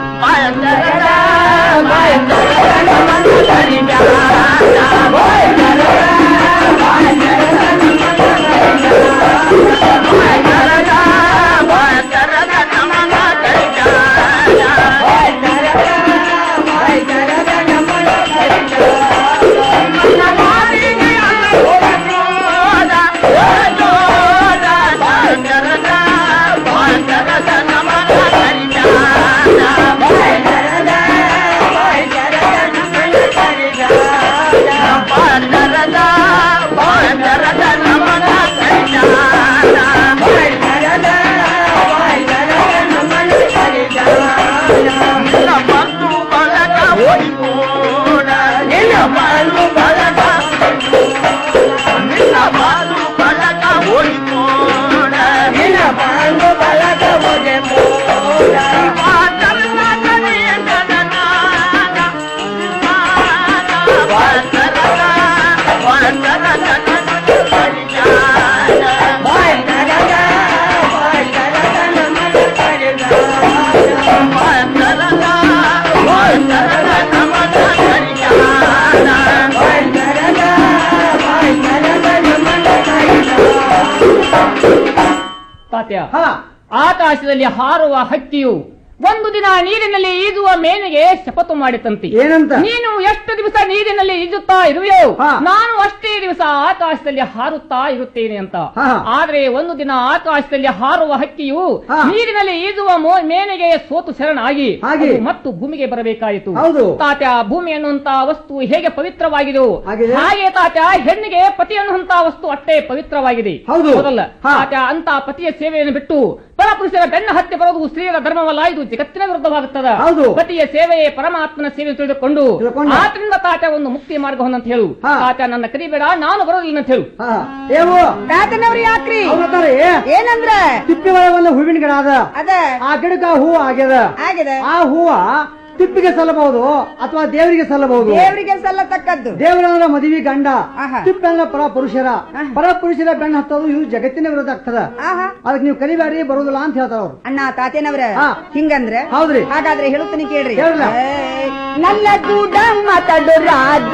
ತಾತ್ಯ ಹಾ ಆಕಾಶದಲ್ಲಿ ಹಾರುವ ಹಕ್ಕಿಯು ಒಂದು ದಿನ ನೀರಿನಲ್ಲಿ ಈಜುವ ಮೇನೆಗೆ ಶಪಥ ಮಾಡಿತಂತೆ ಏನಂತ ನೀನು ಎಷ್ಟು ದಿವಸ ನೀರಿನಲ್ಲಿ ಈಜುತ್ತಾ ಇರುವೆಯೋ ಹಾ. ನಾನು ಅಷ್ಟೇ ದಿವಸ ಆಕಾಶದಲ್ಲಿ ಹಾರುತ್ತಾ ಇರುತ್ತೇನೆ ಅಂತ ಹಾ. ಆದ್ರೆ ಒಂದು ದಿನ ಆಕಾಶದಲ್ಲಿ ಹಾರುವ ಹಕ್ಕಿಯು ಹಾ. ನೀರಿನಲ್ಲಿ ಈಜುವ ಮೋ- ಮೇನೆಗೆ ಸೋತು ಶರಣಾಗಿ ಹಾಗೆ. ಅದು ಮತ್ತು ಭೂಮಿಗೆ ಬರಬೇಕಾಯಿತು ಹೌದು. ತಾತ್ಯ ಭೂಮಿ ಅನ್ನುವಂತ ವಸ್ತು ಹೇಗೆ ಪವಿತ್ರವಾಗಿದೆಯೋ ಆಗಿದೆ. ಹಾಗೆ ತಾತ್ಯ ಹೆಣ್ಣಿಗೆ ಪತಿ ಅನ್ನುವಂತ ವಸ್ತು ಅಷ್ಟೇ ಪವಿತ್ರವಾಗಿದೆ ಹೌದು. ಹೌದಲ್ಲ ಹಾ. ತಾತ್ಯ ಅಂತ ಪತಿಯ ಸೇವೆಯನ್ನು ಬಿಟ್ಟು ಪರಪುರುಷರ ಬೆನ್ನ ಹತ್ಯೆ ಬರೋದು ಸ್ತ್ರೀಯರ ಧರ್ಮವಲ್ಲ ಇದು ಜಗತ್ತಿನ ವಿರುದ್ಧವಾಗುತ್ತದ ಹೌದು. ಪತಿಯ ಸೇವೆಯೇ ಪರಮಾತ್ಮನ ಸೇವೆ ತಿಳಿದುಕೊಂಡು ತಿಳ್ಕೊಂಡು. ಆತನಿಂದ ತಾತ ಒಂದು ಮುಕ್ತಿ ಮಾರ್ಗವನ್ನು ಅಂತ ಹೇಳು ಹಾ. ತಾತ ನನ್ನ ಕರಿಬೇಡ ನಾನು ಬರೋದಿಲ್ಲ ಅಂತ ಹೇಳು ಹಾ ಏವು ತಾತನವ್ರು ಯಾಕ್ರಿ ಅವ್ರು ಅಂತಾರೆ, ಏನಂದ್ರ ತಿಪ್ಪಿ ಒಳಗೆ ಒಂದು ಹೂವಿನ ಗಿಡ ಅದ ಅದ ಆ ಗಿಡಕ್ಕ ಹೂ ಆಗ್ಯದ ಆಗಿದೆ ಆ ಹೂವ ತಿಪ್ಪಿಗೆ ಸಲ್ಲಬಹುದು ಅಥವಾ ದೇವರಿಗೆ ಸಲ್ಲಬಹುದು ದೇವರಿಗೆ ಸಲ್ಲತಕ್ಕದ್ದು ದೇವರಂದ್ರ ಮದುವೆ ಗಂಡ ಆಹಾ. ತಿಪ್ಪಿ ಅಂದ್ರ ಪರ ಪುರುಷರ ಪರ ಪುರುಷರ ಬೆಣ್ಣ ಹತ್ತೋದು ಇದು ಜಗತ್ತಿನ ವಿರೋಧ ಆಗ್ತದ ಆಹಾ ಅದಕ್ಕೆ ನೀವು ಕಲಿಬ್ಯಾಡ್ರಿ ಬರುದಿಲ್ಲ ಅಂತ ಹೇಳ್ತಾರ ಅವ್ರು ಅಣ್ಣ ತಾತೇನವ್ರ ಹಾ. ಹಿಂಗಂದ್ರೆ ಹೌದ್ರಿ ಹಾಗಾದ್ರೆ ಹೇಳುತ್ತೀನಿ ಕೇಳ್ರಿ ಹೇಳ್ರಲ್ಲ. ಏಯ್, ನನ್ನ ಕೂಡ ಮಾತಾಡೋ ರಾಜ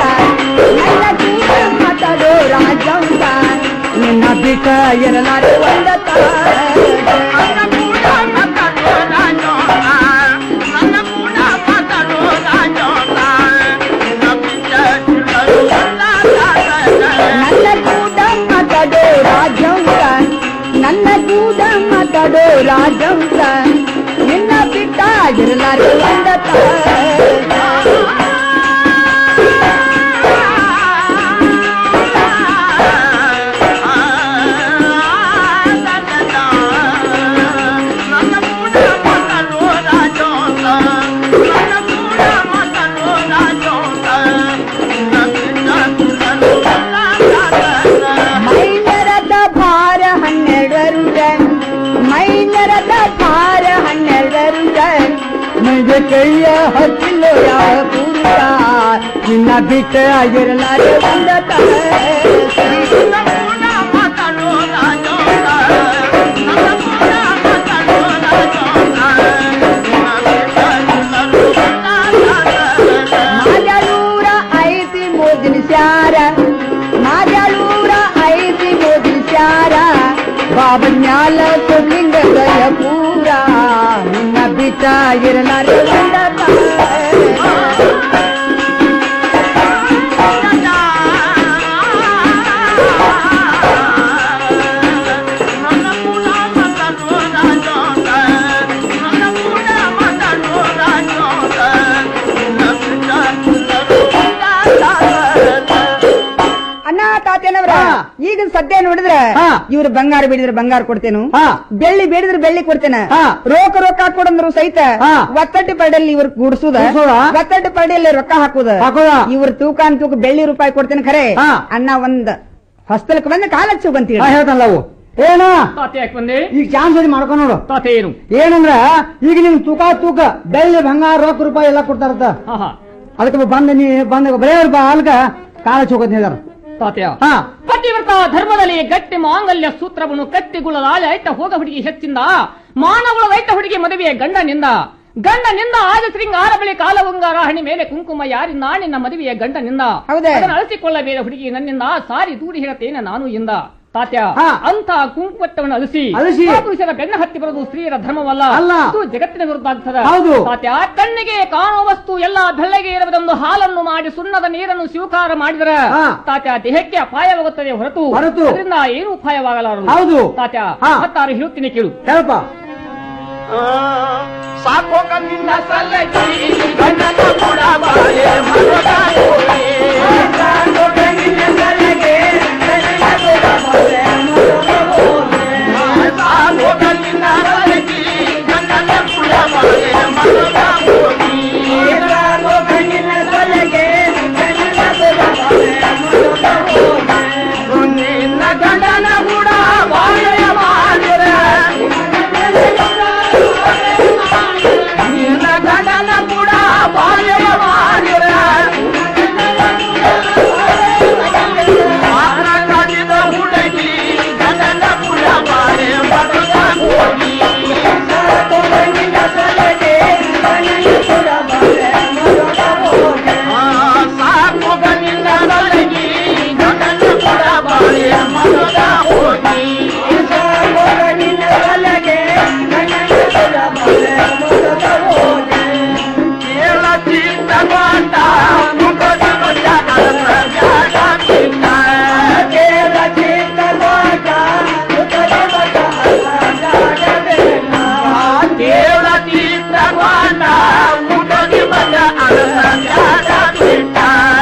ನನ್ನ ಕೂಡ ಮಾತಾಡೋ ರಾಜಂತ ನಿನ್ನ ಬಿಟ್ಟ ಎರಲಾರೆ ಒಂದ ನನ್ನ ಕೂಡ ಮಾತಾಡೋ ರಾಜಂತ ನನ್ನ ಕೂಡ ಮಾತಾಡೋ ರಾಜಂತ ನಿನ್ನ ಬಿಟ್ಟ ಇರಲಾರೆ ಒಂದ ಮೈನರದ ಭಾರ ಹನ್ನೆರಡು ಟನ್ ಮೈನರದ ಭಾರ ಹನ್ನೆರಡು ಟನ್ ನಿಜ ಕೈಯ ಹಚ್ಚಿಲ್ಲ ಯಾವ ಪುರುಷ ನಿನ್ನ ಬಿಟ್ಟ ಆಗಿರಲಾರೆ ಒಂದ ಮಾಜಲೂರ ಐತಿ ಮೋದಿನ ಶಾರ ಮಾಜಲೂರ ಐತಿ ಮೋದಿನ ಶಾರ ಬಾಬನ್ಯಾಲ ಸುಲಿಂಗ ದಯ ಪೂರ ನಿನ್ನ ಬಿಟ್ಟ ಆಗಿರಲಾರೆ ಒಂದ ಅಣ್ಣ ತಾತೇನವ್ರ ಈಗ ಸದ್ಯ ನೋಡಿದ್ರ ಇವ್ರು ಬಂಗಾರ ಬೇಡಿದ್ರೆ ಬಂಗಾರ ಕೊಡ್ತೇನು ಬೆಳ್ಳಿ ಬೇಡಿದ್ರೆ ಬೆಳ್ಳಿ ಕೊಡ್ತೇನೆ ರೋಕ ರೊಕ್ಕ ಕೊಡಂದ್ರು ಸಹಿತ ಒತ್ತಟ್ಟಿ ಪರಡಿಯಲ್ಲಿ ಇವ್ರ ಗುಡ್ಸುದ ಗುಡ್ಸುದ? ಒತ್ತಟ್ಟಿ ಪರಡಿಯಲ್ಲಿ ರೊಕ್ಕ ಹಾಕುದ ಹಾಕುದ? ಇವ್ರ ತೂಕ ಅಂತ ತೂಕ ಬೆಳ್ಳಿ ರೂಪಾಯಿ ಕೊಡ್ತೇನೆ ಖರೆ ಅಣ್ಣ ಒಂದ್ ಹೊಸ್ತಲಕ್ಕೆ ಬಂದ ಕಾಲಚ್ಚು ಬಂತೀವಿ ಹಾ, ಹೇಳ್ತಾನಲ್ಲ ಅವು ಏನ ತಾತೆ ಯಾಕೆ ಬಂದೆ ಈಗ ಚಾನ್ಸ್ ಅದು ಮಾಡ್ಕೊಂಡ್ ನೋಡು ತಾತೆ ಏನು ಏನಂದ್ರ ಈಗ ನಿಮ್ ತೂಕ ತೂಕ ಬೆಳ್ಳಿ ಬಂಗಾರ ರೊಕ್ಕ ರೂಪಾಯಿ ಎಲ್ಲ ಕೊಡ್ತಾರತ್ತ ಅದಕ್ಕೆ ಬಂದ ನೀ ಬಂದ ಬರೇ ಬಾ ಅಲ್ಕ ಕಾಲ ಚೌಕತ್ ಹೇಳಿದಾರ ತಾತ್ಯ ಪತಿವ್ರತ ಧರ್ಮದಲ್ಲಿ ಗಟ್ಟಿ ಮಾಂಗಲ್ಯ ಸೂತ್ರವನ್ನು ಕಟ್ಟಿಗುಳಲಾಳೆ ಐತ ಹೋಗ ಹುಡುಗಿ ಹೆಚ್ಚಿಂದ ಮಾನವುಳ ರೈತ ಹುಡುಗಿ ಮದುವೆಯ ಗಂಡನಿಂದ ಗಂಡನಿಂದ ಆದ ಶೃಂಗಾರ ಬಳಿ ಕಾಲವಂಗಾರ ಹಣಿ ಮೇಲೆ ಕುಂಕುಮ ಯಾರಿಂದ ನಿನ್ನ ಮದುವೆಯ ಗಂಡನಿಂದ ಅದನ್ನು ಅಳಿಸಿಕೊಳ್ಳಬೇಡ ಹುಡುಗಿ ನನ್ನಿಂದ ಸಾರಿ ದೂಡಿ ಹೇಳತೇನೆ ನಾನು ಇಂದ ತಾತ್ಯ ಅಂತ ಕುಂಕುಮಟ್ಟವನ್ನು ಅಳಿಸಿ ಅಳಿಸಿ. ಆ ಪುರುಷರ ಬೆನ್ನ ಹತ್ತಿ ಬರೋದು ಸ್ತ್ರೀಯರ ಧರ್ಮವಲ್ಲ ಅಲ್ಲ. ಇದು ಜಗತ್ತಿನ ವಿರುದ್ಧ ಆಗ್ತದ ಹೌದು. ತಾತ್ಯ ಕಣ್ಣಿಗೆ ಕಾಣುವ ವಸ್ತು ಎಲ್ಲ ಬೆಳ್ಳಗೆ ಇರುವುದೊಂದು ಹಾಲನ್ನು ಮಾಡಿ ಸುಣ್ಣದ ನೀರನ್ನು ಸ್ವೀಕಾರ ಮಾಡಿದರೆ ತಾತ್ಯ ದೇಹಕ್ಕೆ ಅಪಾಯವಾಗುತ್ತದೆ ಹೊರತು ಹೊರತು. ಅದರಿಂದ ಏನು ಅಪಾಯವಾಗಲಾರದು ಹೌದು. ತಾತ್ಯ ಹಾ. ಮತ್ತಾರು ಹೇಳುತ್ತೀನಿ ಕೇಳು ಹೇಳಪ್ಪ ಸಾಕೋ ಕಣ್ಣಿನ ಸಲಗಿ ಗಂಡನ ಕೂಡ ಬಾಳೆ ಮರದ ಕೋಳಿ. ಸಾಕೋ ಕಣ್ಣಿನ ಸಲಗಿ ಗಂಡನ ಕೂಡ ಬಾಳೆ ಮರದ ಕೋಳಿ. ಸಾಕೋ ಕಣ್ಣಿನ ಸಲಗಿ ಗಂಡನ ಕೂಡ ಬಾಳೆ ಮರದ ಕೋಳಿ. ಸಾಕೋ ಕಣ್ಣಿನ ಸಲಗಿ ಗಂಡನ ಕೂಡ ಬಾಳೆ ಮರದ ಕೋಳಿ. ನಿನ್ನ ಗಂಡನ ಕೂಡ ಬಾಳೆಯ ಮಾಡಿರೆ ನಿನ್ನ ಗಂಡನ ಕೂಡ ಬಾಳೆಯ ಮಾಡಿರೆ ಮಾತ್ರ ಕಾದಿದ ಹುಡುಗಿ ಗಂಡನ ಕೂಡ ಬಾಳೆ ಮರದ ಕೋಳಿ. ಸಾಕು ಗಂಡಿನ ಸಲಗೆ ಗಂಡನ ಕೂಡ ಬಾಳೆ ಮರದ ಕೋಳಿ. ಆ, ಸಾಕು ಗಂಡಿನ ಸಲಗಿ ಗಂಡನ ಕೂಡ ಬಾಳೆ ಮರದ ಕೋಳಿ. ಸಾಕು ಗಂಡಿನ ಸಲಗೆ ಗಂಡನ ಕೂಡ ಬಾಳೆ ಮರದ ಕೋಳಿ. ಕೇಳ ಚಿತ್ತಗೊಂಡ ಮುಖದ ಮಧ್ಯ ಕಳಸ ಜಾಗ ಚಿತ್ತ. ಕೇಳ ಚಿತ್ತಗೊಂಡ ಮುಖದ ಮಧ್ಯ ಕಳಸ ಜಾಗ ಬೇಡ. ಕೇಳ ಚಿತ್ತಗೊಂಡ ಮುಖದ ಮಧ್ಯ ಕಳಸ ಜಾಗ ಬಿಟ್ಟ.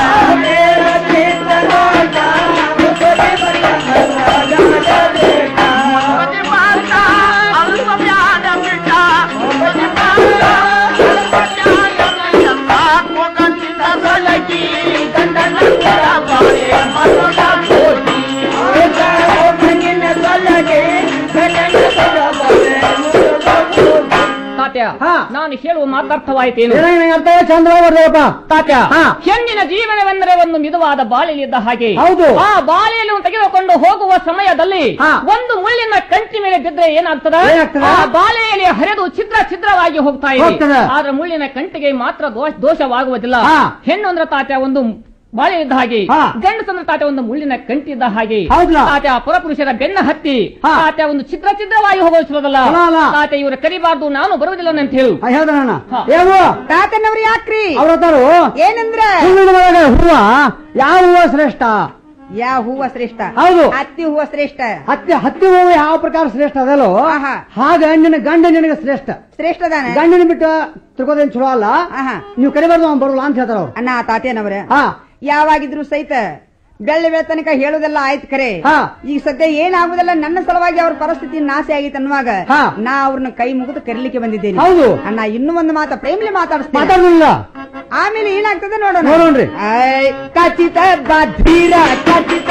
ಕೇಳ ಚಿತ್ತಗೊಂಡ ಮುಖದ ಮಧ್ಯ ಕಳಸ ಜಾಗ ಬಿಟ್ಟ. ಮುಖದ ಮಾರ್ಗ ಅಲ್ಪ ಜ್ಞಾನ ಬಿಟ್ಟ. ಮುಖದ ಮಾರ್ಗ ಅಲ್ಪ ಜ್ಞಾನ ಬಿಟ್ಟ. ಸಾಕು ಗಂಡಿನ ಸಲಗಿ ಗಂಡನ ಕೊಡ ಬಾಳೆ ಮರದ ಕೋಟಿ. ಸಾಕು ಗಂಡಿನ ಸಲಗಿ ಗಂಡನ ಕೊಡ ಬಾಳೆ ಮರದ ಕೋಟಿ. ತಾತ್ಯ ನಾನು ಹೇಳುವ ಮಾತಾರ್ಥವಾಯಿತೇನು ಅರ್ಥ ಚಂದ್ರ ಬರ್ದಪ್ಪ ತಾತ್ಯ ಹೆಣ್ಣಿನ ಜೀವನವೆಂದರೆ ಒಂದು ಮಿದುವಾದ ಬಾಳೆಯಲ್ಲಿದ್ದ ಹಾಗೆ ಹೌದು. ಆ ಬಾಳೆಯನ್ನು ತೆಗೆದುಕೊಂಡು ಹೋಗುವ ಸಮಯದಲ್ಲಿ ಒಂದು ಮುಳ್ಳಿನ ಕಂಟಿ ಮೇಲೆ ಬಿದ್ದರೆ ಏನಾಗ್ತದ ಏನಾಗ್ತದ? ಆ ಬಾಳೆಯಲ್ಲಿ ಹರಿದು ಛಿದ್ರ ಛಿದ್ರವಾಗಿ ಹೋಗ್ತಾ ಇದೆ ಹೋಗ್ತದ. ಆದ್ರೆ ಮುಳ್ಳಿನ ಕಂಟಿಗೆ ಮಾತ್ರ ದೋಷ ದೋಷವಾಗುವುದಿಲ್ಲ ಹಾ. ಹೆಣ್ಣು ಅಂದ್ರೆ ತಾತ್ಯ ಒಂದು ಬಾಳೆ ಇದ್ದ ಹಾಗೆ ಹಾ. ಗಂಡಸಂದ್ರ ತಾತ್ಯ ಒಂದು ಮುಳ್ಳಿನ ಕಂಟಿ ಇದ್ದ ಹಾಗೆ ಹೌದಲ್ಲ? ತಾತ್ಯ ಪುರಪುರುಷರ ಬೆನ್ನ ಹತ್ತಿ ಹಾ. ತಾತ್ಯ ಒಂದು ಛಿದ್ರ ಛಿದ್ರವಾಗಿ ಹೋಗೋದಿಲ್ಲ ಅಲ್ಲ, ಅಲ್ಲ. ತಾತ್ಯ ಇವರು ಕರಿಬಾರ್ದು ನಾನು ಬರುವುದಿಲ್ಲ ಅಂತ ಹೇಳು ಹೇಳ್ದಣ್ಣ ಹಾ. ಏವು ತಾತನವ್ರು ಯಾಕ್ರಿ ಅವ್ರತಾರು ಏನಂದ್ರ ಹೂವಿನ ಒಳಗೆ ಹೂವ ಯಾವ ಹೂವ ಶ್ರೇಷ್ಠ ಯಾವ ಹೂವ ಶ್ರೇಷ್ಠ ಹೌದು. ಹತ್ತಿ ಹೂವ ಶ್ರೇಷ್ಠ ಹತ್ತಿ ಹತ್ತಿ ಹೂವು ಯಾವ ಪ್ರಕಾರ ಶ್ರೇಷ್ಠ ಅದಲ್ಲೋ ಹಾಗ ನಿನ್ನ ಗಂಡ ನಿನಗೆ ಶ್ರೇಷ್ಠ ಶ್ರೇಷ್ಠದಾನ ಗಂಡನ ಬಿಟ್ಟು ತಿರ್ಗೋದೇನ್ ಚಲೋ ಅಲ್ಲ ನೀವು ಕರಿಬಾರ್ದು ಅವ್ನು ಬರೋಲ್ಲ ಅಂತ ಹೇಳ್ತಾರ ಅವ್ರು ಅಣ್ಣ ತಾತೇನವ್ರ ಹಾ ಯಾವಾಗಿದ್ರು ಸಹಿತ ಬೆಳ್ಳಿ ಬೆಳತನಕ ಹೇಳುದೆಲ್ಲ ಆಯ್ತು ಖರೆ ಈಗ ಸದ್ಯ ಏನಾಗುದಿಲ್ಲ ನನ್ನ ಸಲುವಾಗಿ ಅವ್ರ ಪರಿಸ್ಥಿತಿ ನಾಶ ಆಗಿತ್ತು ಅನ್ನುವಾಗ ನಾ ಅವ್ರನ್ನ ಕೈ ಮುಗಿದು ಕರೀಲಿಕ್ಕೆ ಬಂದಿದ್ದೇನೆ ಹೌದು. ಅಣ್ಣ ಇನ್ನೂ ಒಂದು ಮಾತ ಪ್ರೇಮ್ಲಿ ಮಾತಾಡಿಸ್ತೀನಿ ಮಾತಾಡುದಿಲ್ಲ ಆಮೇಲೆ ಏನಾಗ್ತದೆ ನೋಡೋಣ ನೋಡೋಣ್ರಿ. ಐ, ಖಚಿತ ಬಾಧೀರ ಖಚಿತ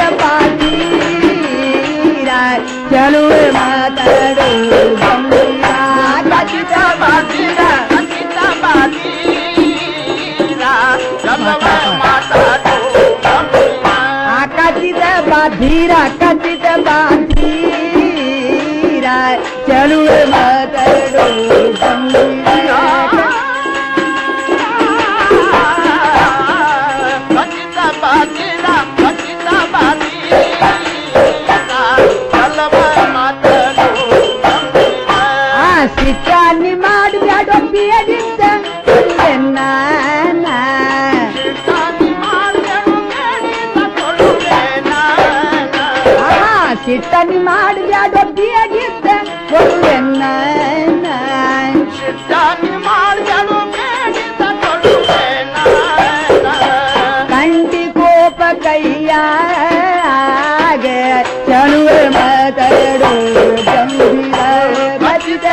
ಬಾಧೀರ ಚಲುವೆ ಮಾತಾಡು ಗಂಭೀರ. ಖಚಿತ ಬಾಧೀರ ಖಚಿತ ಆ ಖಚಿತ ಬಾಧೀರ ಖಚಿತ ಬಾಧೀರ ಚಲುವೆ ಮಾತಾಡು ಗಂಭೀರ. ಆ ಶಿಕ್ಷಾನಿ ಮಾಡಿ ಬ್ಯಾಡೋ ಬಿಯಡಿದ್ದ ನಾನ ಆ ಸಿಟ್ಟನಿ ಮಾಡಿ ಬ್ಯಾಡೋ ಬಿಯಡಿದ್ದ ಕೊಡುವೆನ್ನ ಕಂಟಿ ಕೋಪ ಕೈಯಾಗ ಚಳುವೆ ಮಾತಾಡು ಗಂಭೀರ ಭಜಿತ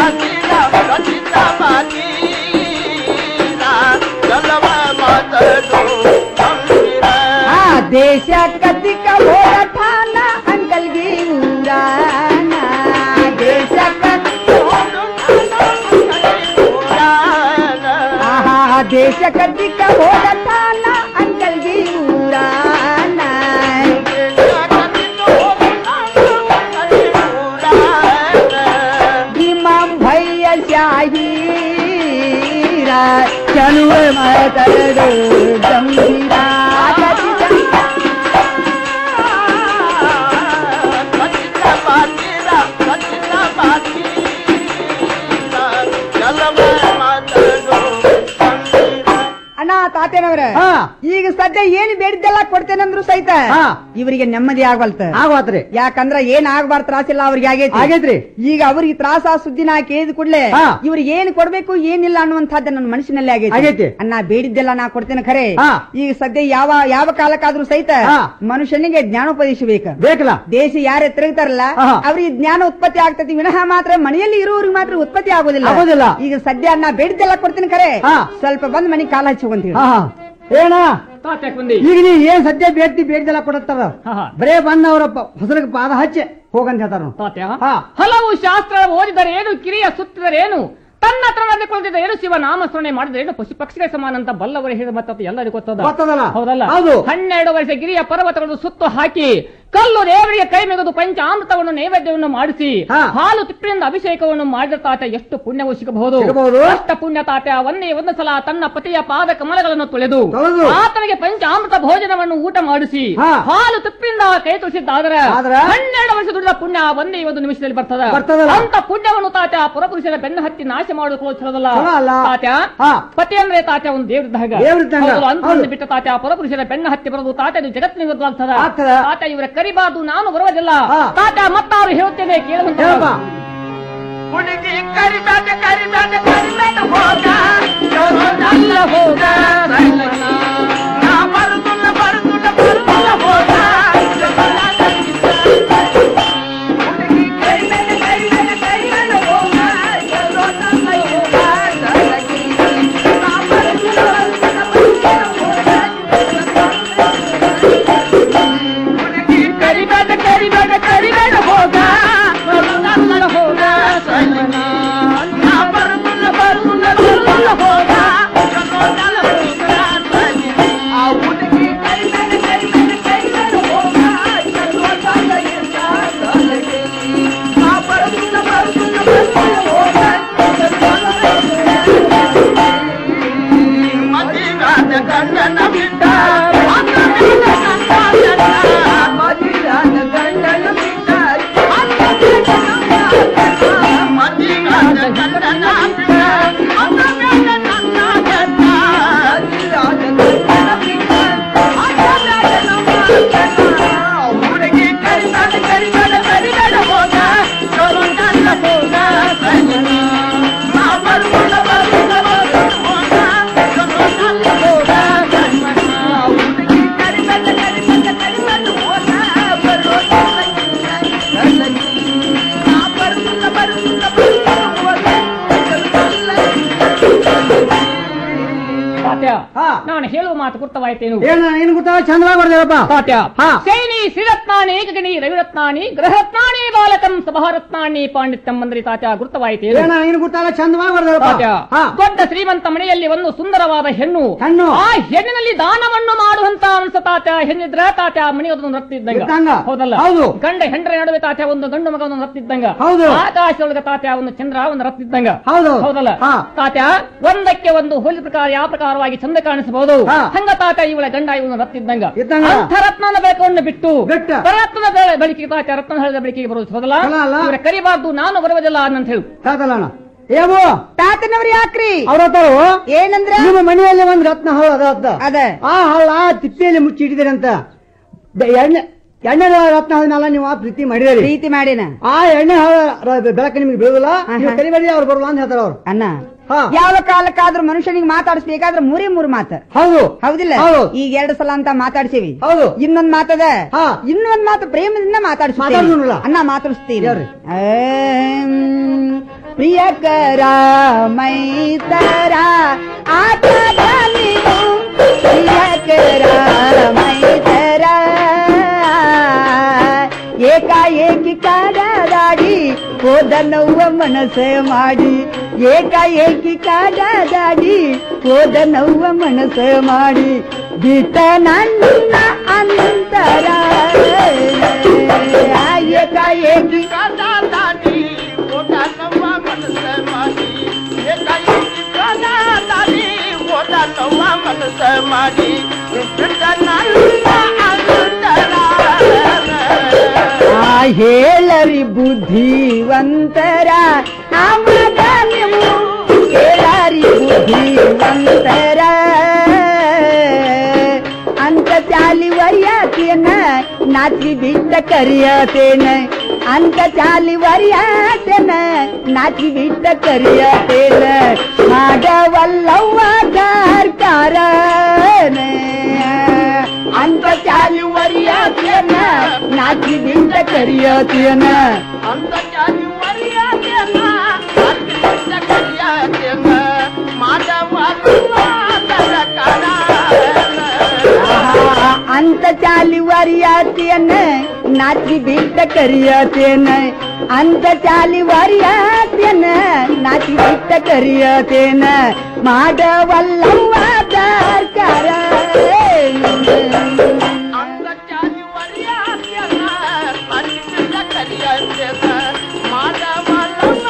ಆ ದೇಶ ಕತಿಕ ಹೋರಾಟಾನ ಅಂಕಲ್ಗಿ ಊರಾನ ದೇಶ ಆಹಾ ದೇಶ ಕತಿಕ ಹೋರಾಟಾನ ಅಂಕಲ್ಗಿ ಊರಾನ ಇಮಾಮ್ ಭಯ್ಯ ಶಾಹೀರ ಚಲುವೆ ಮಾತಾಡು ಗಂಭೀರ ಅಣ್ಣ ತಾತೇನವ್ರ ಈಗ ಸದ್ಯ ಏನ್ ಬೇಡಿದ್ದೆಲ್ಲ ಕೊಡ್ತೇನಂದ್ರು ಸಹಿತ ಇವರಿಗೆ ನೆಮ್ಮದಿ ಆಗವಲ್ತ ಆಗವಾತ್ರಿ ಯಾಕಂದ್ರ ಏನ್ ಆಗ್ಬಾರ್ದು ತ್ರಾಸಿಲ್ಲ ಅವ್ರಿಗೆ ಆಗೈತಿ ಆಗೈತ್ರಿ. ಈಗ ಅವ್ರಿಗೆ ತ್ರಾಸ ಸುದ್ದಿನ ಕೇಳಿದ ಕೂಡಲೇ ಹಾ. ಇವ್ರಿಗೆ ಏನ್ ಕೊಡ್ಬೇಕು ಏನಿಲ್ಲ ಅನ್ನುವಂಥದ್ದು ನನ್ನ ಮನಸ್ಸಿನಲ್ಲಿ ಆಗೈತಿ ಆಗೈತಿ. ಅಣ್ಣ ಬೇಡಿದ್ದೆಲ್ಲ ನಾ ಕೊಡ್ತೇನೆ ಖರೆ ಹಾ. ಈಗ ಸದ್ಯ ಯಾವ ಯಾವ ಕಾಲಕ್ಕಾದ್ರೂ ಸಹಿತ ಹಾ. ಮನುಷ್ಯನಿಗೆ ಜ್ಞಾನೋಪದೇಶ ಬೇಕು ಬೇಕಲ್ಲ ದೇಶ ಯಾರೇ ತಿರುಗ್ತಾರಲ್ಲ ಹಾ. ಅವ್ರಿಗೆ ಜ್ಞಾನ ಉತ್ಪತ್ತಿ ಆಗ್ತತಿ ವಿನಃ ಮಾತ್ರ ಮನೆಯಲ್ಲಿ ಇರುವವ್ರಿಗೆ ಮಾತ್ರ ಉತ್ಪತ್ತಿ ಆಗೋದಿಲ್ಲ ಆಗೋದಿಲ್ಲ. ಈಗ ಸದ್ಯ ನಾ ಬೇಡಿದ್ದೆಲ್ಲ ಕೊಡ್ತೀನಿ ಖರೆ ಹಾ. ಸ್ವಲ್ಪ ಬಂದ್ ಮನೆಗೆ ಕಾಲ ಹಚ್ಚುವಂತೀವಿ ಹಾ ಏನ ತಾತ್ಯಾಕ್ ಬಂದಿ ಈಗ ನೀ ಏನ್ ಸದ್ಯ ಬೇಡ್ತಿ ಬೇಡ್ದೆಲ್ಲ ಕೊಡತ್ತಾರ ಬರೇ ಬಂದ ಅವರ ಹೊಸಲಿಗೆ ಪಾದ ಹಚ್ಚಿ ಹೋಗಂತ ಹೇಳ್ತಾರ ತಾತ್ಯ ಹಲವು ಶಾಸ್ತ್ರ ಓದಿದರೇನು ಕಿರಿಯ ಸುತ್ತಿದರೇನು ತನ್ನ ಹತ್ರ ನಡೆದುಕೊಂಡಿದ್ದೇನು ಶಿವ ನಾಮಸ್ಮರಣೆ ಮಾಡಿದ್ರೇನು ಪಶು ಪಕ್ಷಿಗಳ ಸಮಾನ ಅಂತ ಬಲ್ಲವರು ಹೇಳಿದ ಮತ್ತೆ ಎಲ್ಲರಿಗೂ ಗೊತ್ತದ ಗೊತ್ತದಲ್ಲ? ಹೌದಲ್ಲ ಹೌದು. ಹನ್ನೆರಡು ವರ್ಷ ಗಿರಿಯ ಪರ್ವತಗಳನ್ನು ಸುತ್ತು ಹಾಕಿ ಕಲ್ಲು ದೇವರಿಗೆ ಕೈ ಮೆಗೆದು ಪಂಚಾಮೃತವನ್ನು ನೈವೇದ್ಯವನ್ನು ಮಾಡಿಸಿ ಹಾಲು ತಿಪ್ಪಿನಿಂದ ಅಭಿಷೇಕವನ್ನು ಮಾಡಿದ ತಾತ ಎಷ್ಟು ಪುಣ್ಯವು ಸಿಗಬಹುದು ಸಿಗಬಹುದು. ಅಷ್ಟ ಪುಣ್ಯ ತಾತ ಒಂದೇ ಒಂದು ಸಲ ತನ್ನ ಪತಿಯ ಪಾದ ಕಮಲಗಳನ್ನು ತೊಳೆದು ತೊಳೆದು. ಆತನಿಗೆ ಪಂಚಾಮೃತ ಭೋಜನವನ್ನು ಊಟ ಮಾಡಿಸಿ ಹಾ. ಹಾಲು ತುಪ್ಪಿನಿಂದ ಕೈ ತುಳಿಸಿದ್ದಾದ್ರೆ ಆದ್ರೆ? ಹನ್ನೆರಡು ವರ್ಷ ದುಡಿದ ಪುಣ್ಯ ಒಂದೇ ಒಂದು ನಿಮಿಷದಲ್ಲಿ ಬರ್ತದ ಬರ್ತದಲ್ಲ? ಅಂತ ಪುಣ್ಯವನ್ನು ತಾತ ಪುರಪುರುಷರ ಬೆನ್ನ ಹತ್ತಿ ನಾಶ ಮಾಡಿಕೊಳ್ಳೋ ಚಲೋದಲ್ಲ ಚಲೋ ಅಲ್ಲ. ತಾತ ಹಾ. ಪತಿ ಅಂದ್ರೆ ತಾತ ಒಂದು ದೇವ್ರಿದ್ದಾಗ ದೇವ್ರಿದ್ದಂಗ. ಅಂತ ಹೌದು. ಬಿಟ್ಟ ತಾತ ಪುರಪುರುಷರ ಬೆನ್ನ ಹತ್ತಿ ಬರೋದು ತಾತ ಇದು ಜಗತ್ತಿನ ವಿರುದ್ಧ ಆಗ್ತದ ಆಗ್ತದ. ತಾತ ಇವರ ಕರಿಬಾರ್ದು ನಾನು ಬರುವುದಿಲ್ಲ ಹಾ. ತಾತ ಮತ್ತಾರು ಹೇಳುತ್ತೇನೆ ಕೇಳುವಂತ ಹೇಳಪ್ಪ ಹುಡುಗಿ ಕರಿಬೇಡ ಕರಿಬೇಡ ಕರಿಬೇಡ ಹೋಗ ಎಲ್ಲ ಹೋಗ ನಾ ಬರುದಿಲ್ಲ ಬರುದಿಲ್ಲ ಬರುದಿಲ್ಲ ಹೋಗ ಹುಡುಗಿ ಕರಿಬೇಡ ಕರಿಬೇಡ ಕರಿಬೇಡ ಹೋಗ ಎಲ್ಲೋದಲ್ಲ ಹೋಗ ನಾ ಬರುದಿಲ್ಲ ಹುಡುಗಿ ಕರಿಬೇಡ ಕರಿಬೇಡ ಕರಿಬೇಡ ಹೋಗ ಎಲ್ಲೋದಲ್ಲ ಹೋಗ ನಾ ಬರುದಿಲ್ಲ ಬರುದಿಲ್ಲ ತಾತ್ಯ ನಾನು ಹೇಳುವ ಮಾತು ಗುರ್ತವಾಯ್ತೇನು ಏನ ಏನ್ ಗೊತ್ತಾ ಚಂದವಾಗಿ ಬರ್ದೇವಪ್ಪ ತಾತ್ಯ ಶೈನಿ ಶ್ರೀರತ್ನಾನಿ ಗಗನಿ ರವಿರತ್ನಾನಿ ಗ್ರಹರತ್ನಾನಿ ಬಾಲಕಂ ಸಭಾರತ್ನಾನಿ ಪಾಂಡಿತ್ಯಂ ಮಂದ್ರಿ ತಾತ್ಯ ಗುರ್ತವಾಯ್ತೇನು ಏನ ಏನ್ ಗೊತ್ತಾಗ ಚಂದವಾಗಿ ಬರ್ದೇವಪ್ಪ ತಾತ್ಯ ದೊಡ್ಡ ಶ್ರೀಮಂತ ಮನೆಯಲ್ಲಿ ಒಂದು ಸುಂದರವಾದ ಹೆಣ್ಣು ಹೆಣ್ಣು ಆ ಹೆಣ್ಣಿನಲ್ಲಿ ದಾನವನ್ನು ಮಾಡುವಂತ ಅಂಶ ತಾತ್ಯ ಹೆಣ್ಣಿದ್ರ ತಾತ್ಯ ಮನೆಯೊಂದು ರತ್ತಿದ್ದಂಗ ಇದ್ದಂಗ. ಹೌದಲ್ಲ ಹೌದು. ಗಂಡ ಹೆಂಡ್ರ ನಡುವೆ ತಾತ್ಯ ಒಂದು ಗಂಡು ಮಗ ಒಂದು ರತ್ತಿದ್ದಂಗ ಹೌದು. ಆಕಾಶದೊಳಗ ತಾತ್ಯ ಒಂದು ಚಂದ್ರ ಒಂದು ರತ್ತಿದ್ದಂಗ ಹೌದು. ಹೌದಲ್ಲ ತಾತ್ಯ ಒಂದಕ್ಕೆ ಒಂದು ಹೋಲಿ ಪ್ರಕಾರ ಯಾವ ಪ್ರಕಾರವಾಗಿ ಚಂದ ಕಾಣಿಸಬಹುದು ಹಂಗ ತಾತ್ಯ ಇವಳ ಗಂಡ ಇವನು ರತ್ತಿದ್ದಂಗ ಇದ್ದಂಗ. ಅಂಥ ರತ್ನನ ಬೇಕನ್ನು ಬಿಟ್ಟು ಪರರತ್ನ ಬೆ- ಬೆಳಕಿಗೆ ತಾತ್ಯ ರತ್ನ ಹಳದ ಬೆಳಕಿಗೆ ಬರುವುದು ಹೌದಲ್ಲ ಅಲ್ಲ, ಅಲ್ಲ. ಇವ್ರ ಕರಿಬಾರ್ದು ನಾನು ಬರುವುದಿಲ್ಲ ಅಂತ ಹೇಳು ತಾತಲ್ಲಣ್ಣ ಏಮೋ ತಾತನವ್ರು ಯಾಕ್ರಿ ಅವ್ರ ಏನಂದ್ರ ನಿಮ್ಮ ಮನೆಯಲ್ಲಿ ಒಂದ್ ರತ್ನ ಹಳ್ಳ ಅದ ಅದ ಅದ ಆ ಹಳ್ಳ ತಿಪ್ಪೆಯಲ್ಲಿ ಮುಚ್ಚಿ ಇಟ್ಟಿದ್ದೀರಂತ ಬೆ- ಎಣ್ಣೆ ಎಣ್ಣೆ ರತ್ನ ಆದ್ಮೇಲೆ ನೀವು ಆ ಪ್ರೀತಿ ಮಾಡಿದಿರಿ ಪ್ರೀತಿ ಮಾಡಿನ ಆ ಎಣ್ಣೆ ಹಳ್ಳ ಬೆಳಕು ನಿಮ್ಗೆ ಬೀಳುದಿಲ್ಲ ನೀವು ಕರಿಬೇಡಿ ಅವ್ರು ಬರಲ್ಲ ಅಂತ ಹೇಳ್ತಾರ ಅವ್ರು ಅಣ್ಣ ಯಾವ ಕಾಲಕ್ಕಾದ್ರೂ ಮನುಷ್ಯನಿಗೆ ಮಾತಾಡಿಸ್ಬೇಕಾದ್ರೆ ಮೂರೇ ಮೂರು ಮಾತು ಹೌದು ಹೌದಿಲ್ಲ ಹೌದು. ಈಗ ಎರಡು ಸಲ ಅಂತ ಮಾತಾಡ್ಸೀವಿ ಹೌದು ಇನ್ನೊಂದ್ ಮಾತದ ಇನ್ನೊಂದ್ ಮಾತು ಪ್ರೇಮದಿಂದ ಮಾತಾಡಿಸ್ತೀವಿ ಮಾತಾಡ್ಸೋಣಲ್ಲ? ಅಣ್ಣ ಮಾತಾಡಿಸ್ತೀವಿ ಪ್ರಿಯಕರ ಮೈತರ ಆಟದ ನೀವು ಪ್ರಿಯಕರ ಮೈತರ ಏಕಾಏಕಿ ಕಾಡದಾಡಿ ಹೋದನವ್ವ ಮನಸ್ಸೆ ಮಾಡಿ ಏಕಾಏಕಿ ಕಾಡದಾಡಿ ಹೋದನವ್ವ ಮನಸ್ಸೆ ಮಾಡಿ ಬಿಟ್ಟ ನನ್ನ ಅಂತರ ಏಕಾಏಕಿ ಕಾಡದಾಡಿ ಹೋದನವ್ವ ಮನಸ್ಸೆ ಮಾಡಿ ಏಕಾಏಕಿ ಕಾಡದಾಡಿ ಹೋದನವ್ವ ಮನಸ್ಸೆ ಮಾಡಿ ಬಿಟ್ಟ ನನ್ನ ಅಂತರ ಆ ಹೇಳರಿ ಬುದ್ಧಿವಂತರ ಆಮದ ನೀವು ಹೇಳರಿ ಬುದ್ಧಿವಂತರ ಅಂತ ಚಾಲಿ ವರಿಯಾತೇನ ನಾಚಿ ಬಿಟ್ಟ ಕರಿಯತೇನ ಅಂತ ಚಾಲಿ ವರಿಯಾತೇನ ನಾಚಿ ಬಿಟ್ಟ ಕರಿಯತೇನ ಮಾಡವಲ್ಲವ್ವ ಕಾರ್ಕಾರನ ಅಂತ ಚಾಲಿ ವರಿಯಾತೇನ ನಾಚಿ ಬಿಟ್ಟ ಕರಿಯತೇನ ಅಂತ ಜಾತಿ ಮರ್ಯಾದೆಯನ್ನ ಅತ್ಯಂತ ಕರಿಯಾದೆಯನ್ನ ಮಾಡವಲ್ಲ ತರಕಣ ಆಹಾ, ಅಂತ ಚಾಲಿ ವರಿಯಾತಿಯನ್ನ ನಾಚಿ ಬಿಟ್ಟ ಕರಿಯತೇನ ಅಂತ ಚಾಲಿ ವರಿಯಾತಿಯನ್ನ ನಾಚಿ ಬಿಟ್ಟ ಕರಿಯತೇನ ಮಾಡವಲ್ಲವ್ವ ಸರ್ಕಾರ ಅಂತ ಜಾತಿ ಮರ್ಯಾದೆಯನ್ನ ಅತ್ಯಂತ ಕರಿಯಾದೆಯನ್ನ ಮಾಡವಲ್ಲ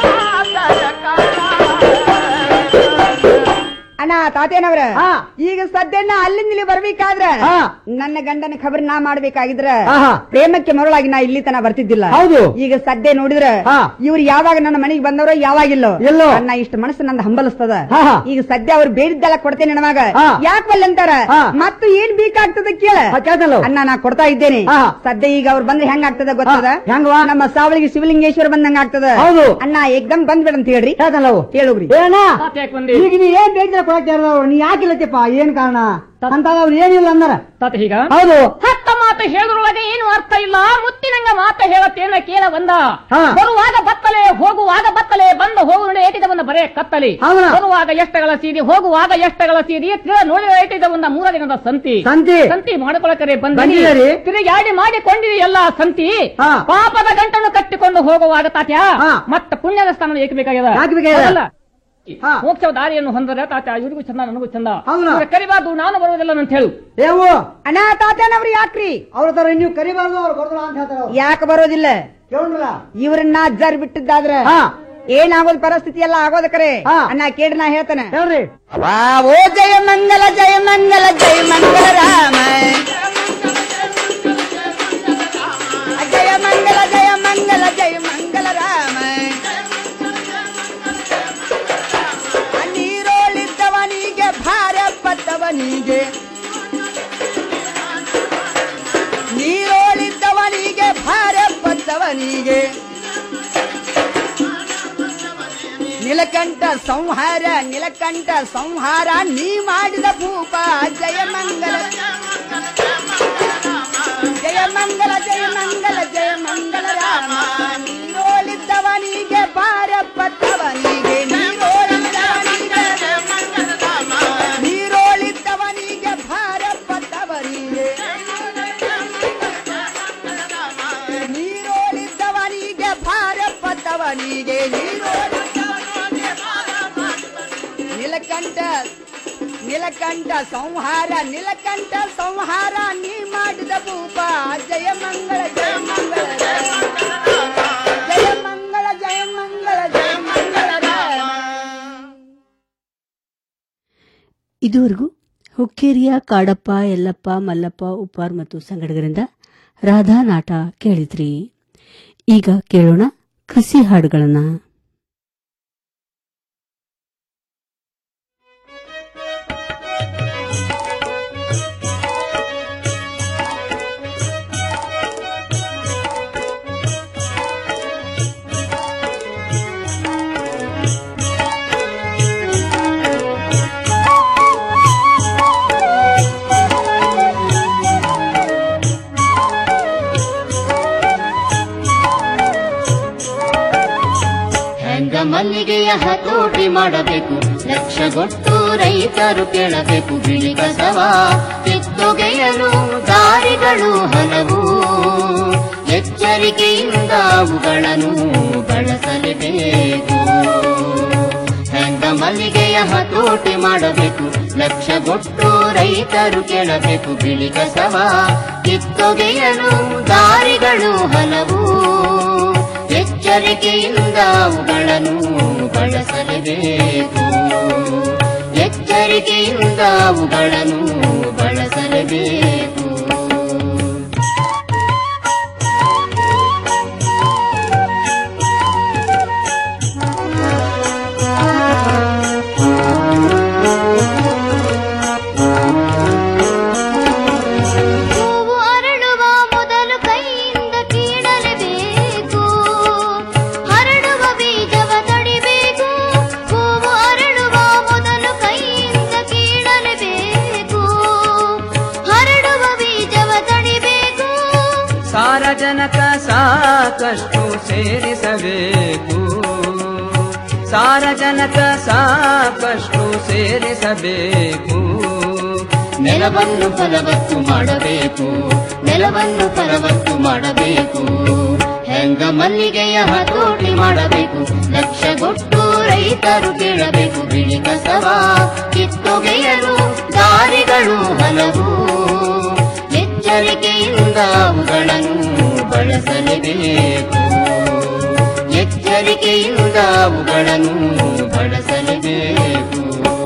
ಅಣ್ಣ ತಾತೇನವ್ರ ಈಗ ಸದ್ಯನ ಅಲ್ಲಿಂದ ಇಲ್ಲಿ ಬರ್ಬೇಕಾದ್ರ ನನ್ನ ಗಂಡನ ಖಬರ್ ನಾ ಮಾಡ್ಬೇಕಾಗಿದ್ರ ಆಹಾ. ಪ್ರೇಮಕ್ಕೆ ಮರಳಾಗಿ ನಾ ಇಲ್ಲಿ ತನ ಬರ್ತಿದ್ದಿಲ್ಲ ಹೌದು. ಈಗ ಸದ್ಯ ನೋಡಿದ್ರ ಇವ್ರು ಯಾವಾಗ ನನ್ನ ಮನೆಗೆ ಬಂದವರೋ ಯಾವಾಗಿಲ್ಲೋ ಎಲ್ಲೋ. ಅಣ್ಣ ಇಷ್ಟು ಮನಸ್ಸು ನಂದು ಹಂಬಲಿಸ್ತದ ಆಹಾ. ಈಗ ಸದ್ಯ ಅವ್ರು ಬೇಡಿದ್ದೆಲ್ಲ ಕೊಡ್ತೇನೆ ನಮಗ ಹಾ. ಯಾಕೆ ಬಲ್ಲ ಅಂತಾರ ಮತ್ತು ಏನ್ ಬೇಕಾಗ್ತದ ಕೇಳ ಅಣ್ಣ ನಾ ಕೊಡ್ತಾ ಇದ್ದೇನೆ ಸದ್ಯ ಈಗ ಅವ್ರು ಬಂದ್ರೆ ಹೆಂಗ್ ಆಗ್ತದ ಗೊತ್ತದ ಹೆಂಗವಾ? ನಮ್ಮ ಸಾವಳಿಗೆ ಶಿವಲಿಂಗೇಶ್ವರ ಬಂದಂಗ ಆಗ್ತದ ಹೌದು. ಅಣ್ಣ ಏಕ್ದಮ್ ಬಂದ್ಬೇಡ ಅಂತ ಹೇಳ್ರಿ ಹೇಳುಗ್ರಿ ಏನ ತಾತ್ಯ ಯಾಕೆ ಬಂದಿ ಈಗ ನೀ ಏನ್ ಬೇಕಿಲ್ಲ ಕೊಡಕ್ಕೆ ಅವ್ರು ನೀ ಯಾಕಿಲ್ಲತ್ತಪ್ಪ ಏನ್ ಕಾರಣ ಅಂತ ಅವ್ರು ಏನಿಲ್ಲ ಅಂದಾರ ತಾತ ಹೀಗ ಹೌದು ಹತ್ತ ಮಾತು ಹೇಳದ್ರೊಳಗೆ ಏನು ಅರ್ಥ ಇಲ್ಲ ಮುತ್ತಿನಂಗ ಮಾತ ಹೇಳತ್ತೇನ ಕೇಳ ಬಂದ ಹಾ. ಬರುವಾಗ ಬತ್ತಲೆ ಹೋಗುವಾಗ ಬತ್ತಲೆ ಬಂದ ಹೋಗುವ ಏಟಿದ ಬಂದ ಬರೇ ಕತ್ತಲಿ ಹೌದಾ? ಬರುವಾಗ ಎಷ್ಟಗಳ ಸೀದಿ ಹೋಗುವಾಗ ಎಷ್ಟಗಳ ಸೀದಿ ತಿಳ ನೋಡಿ ಏಟಿದ ಬಂದ ಮೂರ ದಿನದ ಸಂತಿ ಸಂತಿ. ಸಂತಿ ಮಾಡ್ಕೊಳಕರೆ ಬಂದಿದ್ದೀರಿ? ಬಂದಿರಿ ತಿರುಗಾಡಿ ಮಾಡಿಕೊಂಡಿರಿ ಎಲ್ಲ ಸಂತಿ ಹಾ. ಪಾಪದ ಗಂಟನ್ನು ಕಟ್ಟಿಕೊಂಡು ಹೋಗುವಾಗ ತಾತ್ಯ ಮತ್ತ ಪುಣ್ಯದ ಸ್ಥಾನ ಏಕೆ ಬೇಕಾಗ್ಯದ ಯಾಕೆ ಬೇಕಾಗ್ಯದ? ಹೌದಲ್ಲ? ಮೋಕ್ಷ ದಾರಿಯನ್ನು ಹೊಂದರ ತಾತ ಇವ್ರಿಗೂ ಚಂದ ನನಗೂ ಚಂದ ಹೌದಾ? ಇವ್ರ ಕರಿಬಾರ್ದು ನಾನು ಬರುವುದಿಲ್ಲ ಅಂತ ಹೇಳು ಏವು ಅಣ್ಣ ತಾತನವ್ರು ಯಾಕ್ರಿ ಅವ್ರ ತರ ನೀವು ಕರಿಬಾರ್ದು ಅವ್ರು ಬರ್ದಲ್ಲ ಅಂತ ಹೇಳ್ತಾರ ಅವ್ರು. ಯಾಕೆ ಬರೋದಿಲ್ಲ ಕೇಳ್ರಲ್ಲ ಇವ್ರನ್ನ ಅಜ್ಜಾರ್ ಬಿಟ್ಟಿದ್ದಾದ್ರ ಏನಾಗೋದ್ ಪರಿಸ್ಥಿತಿ ಎಲ್ಲ ಆಗೋದ ಕರೆ ಅಣ್ಣ ಕೇಳಿ ನಾ ಹೇಳ್ತಾನೆ ಹೇಳ್ರಿ ಓ ಜಯ ಮಂಗಲ ಜಯ ಮಂಗಲ ಜಯ ಮಂಗಲ ರಾಮ ಜಯ ಮಂಗಲ ಜಯ ಮಂಗಲ ಜಯ ಮಂಗಲ ರಾಮ ನೀರೋಳಿದ್ದವನಿಗೆ ಭಾರ ಪಟ್ಟವನಿಗೆ ನೀರೋಳಿದ್ದವನಿಗೆ ಭಾರ ಪಟ್ಟವನಿಗೆ ನಿಲಕಂಠ ಸಂಹಾರ ನಿಲಕಂಠ ಸಂಹಾರ ನೀ ಮಾಡಿದ ಭೂಪ ಜಯ ಮಂಗಲ ಜಯ ಮಂಗಲ ಜಯ ಮಂಗಲ ಜಯ ಮಂಗಲ ರಾಮ ನೀರೋಳಿದ್ದವನಿಗೆ ಭಾರ ಪಟ್ಟವನಿಗೆ ನೀರೋಳಿದ್ದವನಿಗೆ ನೀರೋಳಿದ್ದವನಿಗೆ ನಿಲಕಂಠ ಸಂಹಾರ ನಿಲಕಂಠ ಸಂಹಾರ ನೀ ಮಾಡಿದ ಭೂಪ ಜಯ ಮಂಗಳ ಜಯ ಮಂಗಳ ಜಯ ಮಂಗಳ ಜಯ ಮಂಗಳ ಜಯ ಮಂಗಳ ಇದುವರೆಗೂ ಹುಕ್ಕೇರಿಯ ಕಾಡಪ್ಪ ಯಲ್ಲಪ್ಪ ಮಲ್ಲಪ್ಪ ಉಪ್ಪಾರ್ ಮತ್ತು ಸಂಗಡಗರಿಂದ ರಾಧಾ ನಾಟ ಕೇಳಿದ್ರಿ ಈಗ ಕೇಳೋಣ ಕೃಷಿ ಹಾಡುಗಳನ್ನ ಹೆಂಗ ಮಲ್ಲಿಗೆಯ ಹತೋಟಿ ಮಾಡಬೇಕು ಲಕ್ಷಗೊಟ್ಟು ರೈತರು ಕೇಳಬೇಕು ಬಿಳಿ ಕಸವ ಕಿತ್ತೊಗೆಯಲು ದಾರಿಗಳು ಹಲವು ಎಚ್ಚರಿಕೆಯಿಂದ ಅವುಗಳನ್ನು ಬಳಸಲೇಬೇಕು ಹೆಂಗ ಮಲ್ಲಿಗೆಯ ಹತೋಟಿ ಮಾಡಬೇಕು ಲಕ್ಷಗೊಟ್ಟು ರೈತರು ಕೇಳಬೇಕು ಬಿಳಿ ಕಸವ ಕಿತ್ತೊಗೆಯಲು ದಾರಿಗಳು ಹಲವು ಎಚ್ಚರಿಕೆಯಿಂದ ಅವುಗಳನ್ನು ಬಳಸಲೇಬೇಕು ಎಚ್ಚರಿಕೆಯಿಂದ ಅವುಗಳನ್ನು ಬಳಸಲೇಬೇಕು ಹೂವು ಅರಳುವ ಮೊದಲು ಕೈಯಿಂದ ಕೀಳಲೇಬೇಕು ಹರಡುವ ಬೀಜವ ತಡಿಬೇಕು ಹೂವು ಅರಳುವ ಮೊದಲು ಕೈಯಿಂದ ಕೀಳಲೇಬೇಕು ಹರಡುವ ಬೀಜವ ತಡಿಬೇಕು ಸಾರಜನಕ ಸಾಕಷ್ಟು ಸೇರಿಸಬೇಕು ಸಾರಜನಕ ಸಾಕಷ್ಟು ಸೇರಿಸಬೇಕು ನೆಲವನ್ನು ಫಲವತ್ತು ಮಾಡಬೇಕು ನೆಲವನ್ನು ಫಲವತ್ತು ಮಾಡಬೇಕು ಹೆಂಗ ಮಲ್ಲಿಗೆಯ ಹತೋಟಿ ಮಾಡಬೇಕು ಲಕ್ಷಗೊಟ್ಟು ರೈತರು ಕೇಳಬೇಕು ಬಿಳಿ ಕಸವ ಕಿತ್ತೊಗೆಯಲು ದಾರಿಗಳು ಹಲವು ಎಚ್ಚರಿಕೆಯಿಂದ ಅವುಗಳನ್ನು ಬಳಸಲೇಬೇಕು ಎಚ್ಚರಿಕೆಯಿಂದ ಅವುಗಳನ್ನು ಬಳಸಲೇಬೇಕು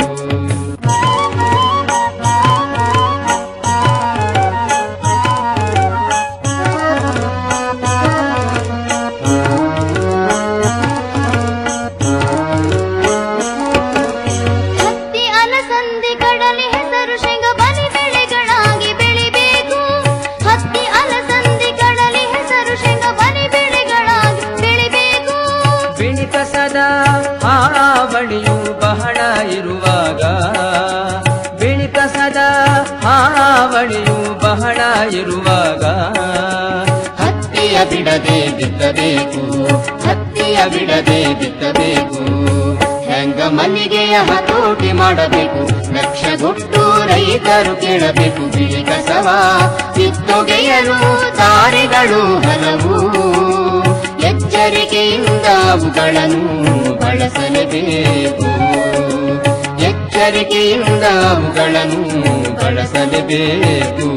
ಹತ್ತಿ ಅಲಸಂದಿ ಕಡಲೆ ಹೆಸರು ಶೇಂಗ ಬಲಿ ಬೆಳೆಗಳಾಗಿ ಬೆಳಿಬೇಕು ಹತ್ತಿ ಅಲಸಂದಿ ಕಡಲೆ ಹೆಸರು ಶೇಂಗ ಬಲಿ ಬೆಳೆಗಳಾಗಿ ಬೆಳಿಬೇಕು ಬಿಳಿ ಕಸದ ಹಾವಳಿಯು ಬಹಳ ಇರುವಾಗ ಬಿಳಿ ಕಸದ ಹಾವಳಿಯು ಬಹಳ ಇರುವಾಗ ಹತ್ತಿಯ ಬಿಡದೆ ಬಿತ್ತಬೇಕು ಹತ್ತಿಯ ಬಿಡದೆ ಬಿತ್ತಬೇಕು ಹೆಂಗ ಮಲ್ಲಿಗೆಯ ಹತೋಟಿ ಮಾಡಬೇಕು ಲಕ್ಷಗೊಟ್ಟು ರೈತರು ಕೇಳಬೇಕು ಬಿಳಿ ಕಸವ ಕಿತ್ತೊಗೆಯಲು ದಾರಿಗಳು ಹಲವು ಎಚ್ಚರಿಕೆಯಿಂದ ಅವುಗಳನ್ನು ಬಳಸಲೇಬೇಕು ಎಚ್ಚರಿಕೆಯಿಂದ ಅವುಗಳನ್ನು ಬಳಸಲೇಬೇಕು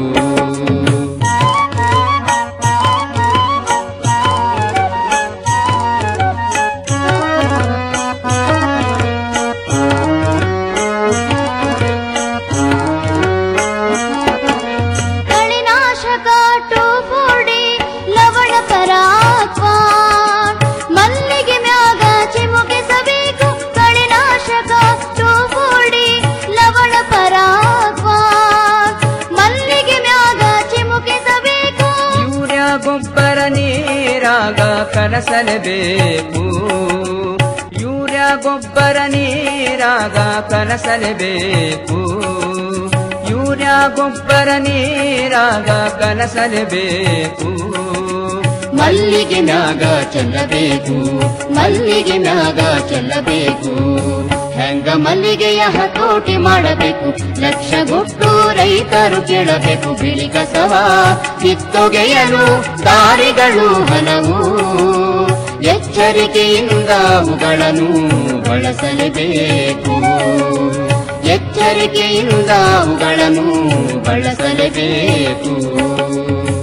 ಕಳೆನಾಶಕ ಟೋಫೋಡಿ ಲವಣ ಪರಾಕ್ವ ಮಲ್ಲಿಗೆ ಮ್ಯಾಗ ಚಿಮುಕಿಸಬೇಕು ಕಳೆನಾಶಕ ಟೋಫೋಡಿ ಲವಣ ಪರಾಕ್ವ ಮಲ್ಲಿಗೆ ಮ್ಯಾಗ ಚಿಮುಕಿಸಬೇಕು ಯೂರಿಯಾ ಗೊಬ್ಬರ ನೀರಾಗ ಕಲಸಲೇಬೇಕು ಯೂರಿಯಾ ಗೊಬ್ಬರ ನೀರಾಗ ಕಲಸಲೇಬೇಕು ಯೂರಿಯಾ ಗೊಬ್ಬರ ನೀರಾಗ ಕಲಸಲೇಬೇಕು ಮಲ್ಲಿಗೆ ಮ್ಯಾಗ ಚೆಲ್ಲಬೇಕು ಮಲ್ಲಿಗೆ ಮ್ಯಾಗ ಚೆಲ್ಲಬೇಕು ಹೆಂಗ ಮಲ್ಲಿಗೆಯ ಹತೋಟಿ ಮಾಡಬೇಕು ಲಕ್ಷಗೊಟ್ಟು ರೈತರು ಕೇಳಬೇಕು ಬಿಳಿ ಕಸವ ಕಿತ್ತೊಗೆಯಲು ದಾರಿಗಳು ಹಲವು ಎಚ್ಚರಿಕೆಯಿಂದ ಅವುಗಳನ್ನು ಬಳಸಲೇಬೇಕು ಎಚ್ಚರಿಕೆಯಿಂದ ಅವುಗಳನ್ನು ಬಳಸಲೇಬೇಕು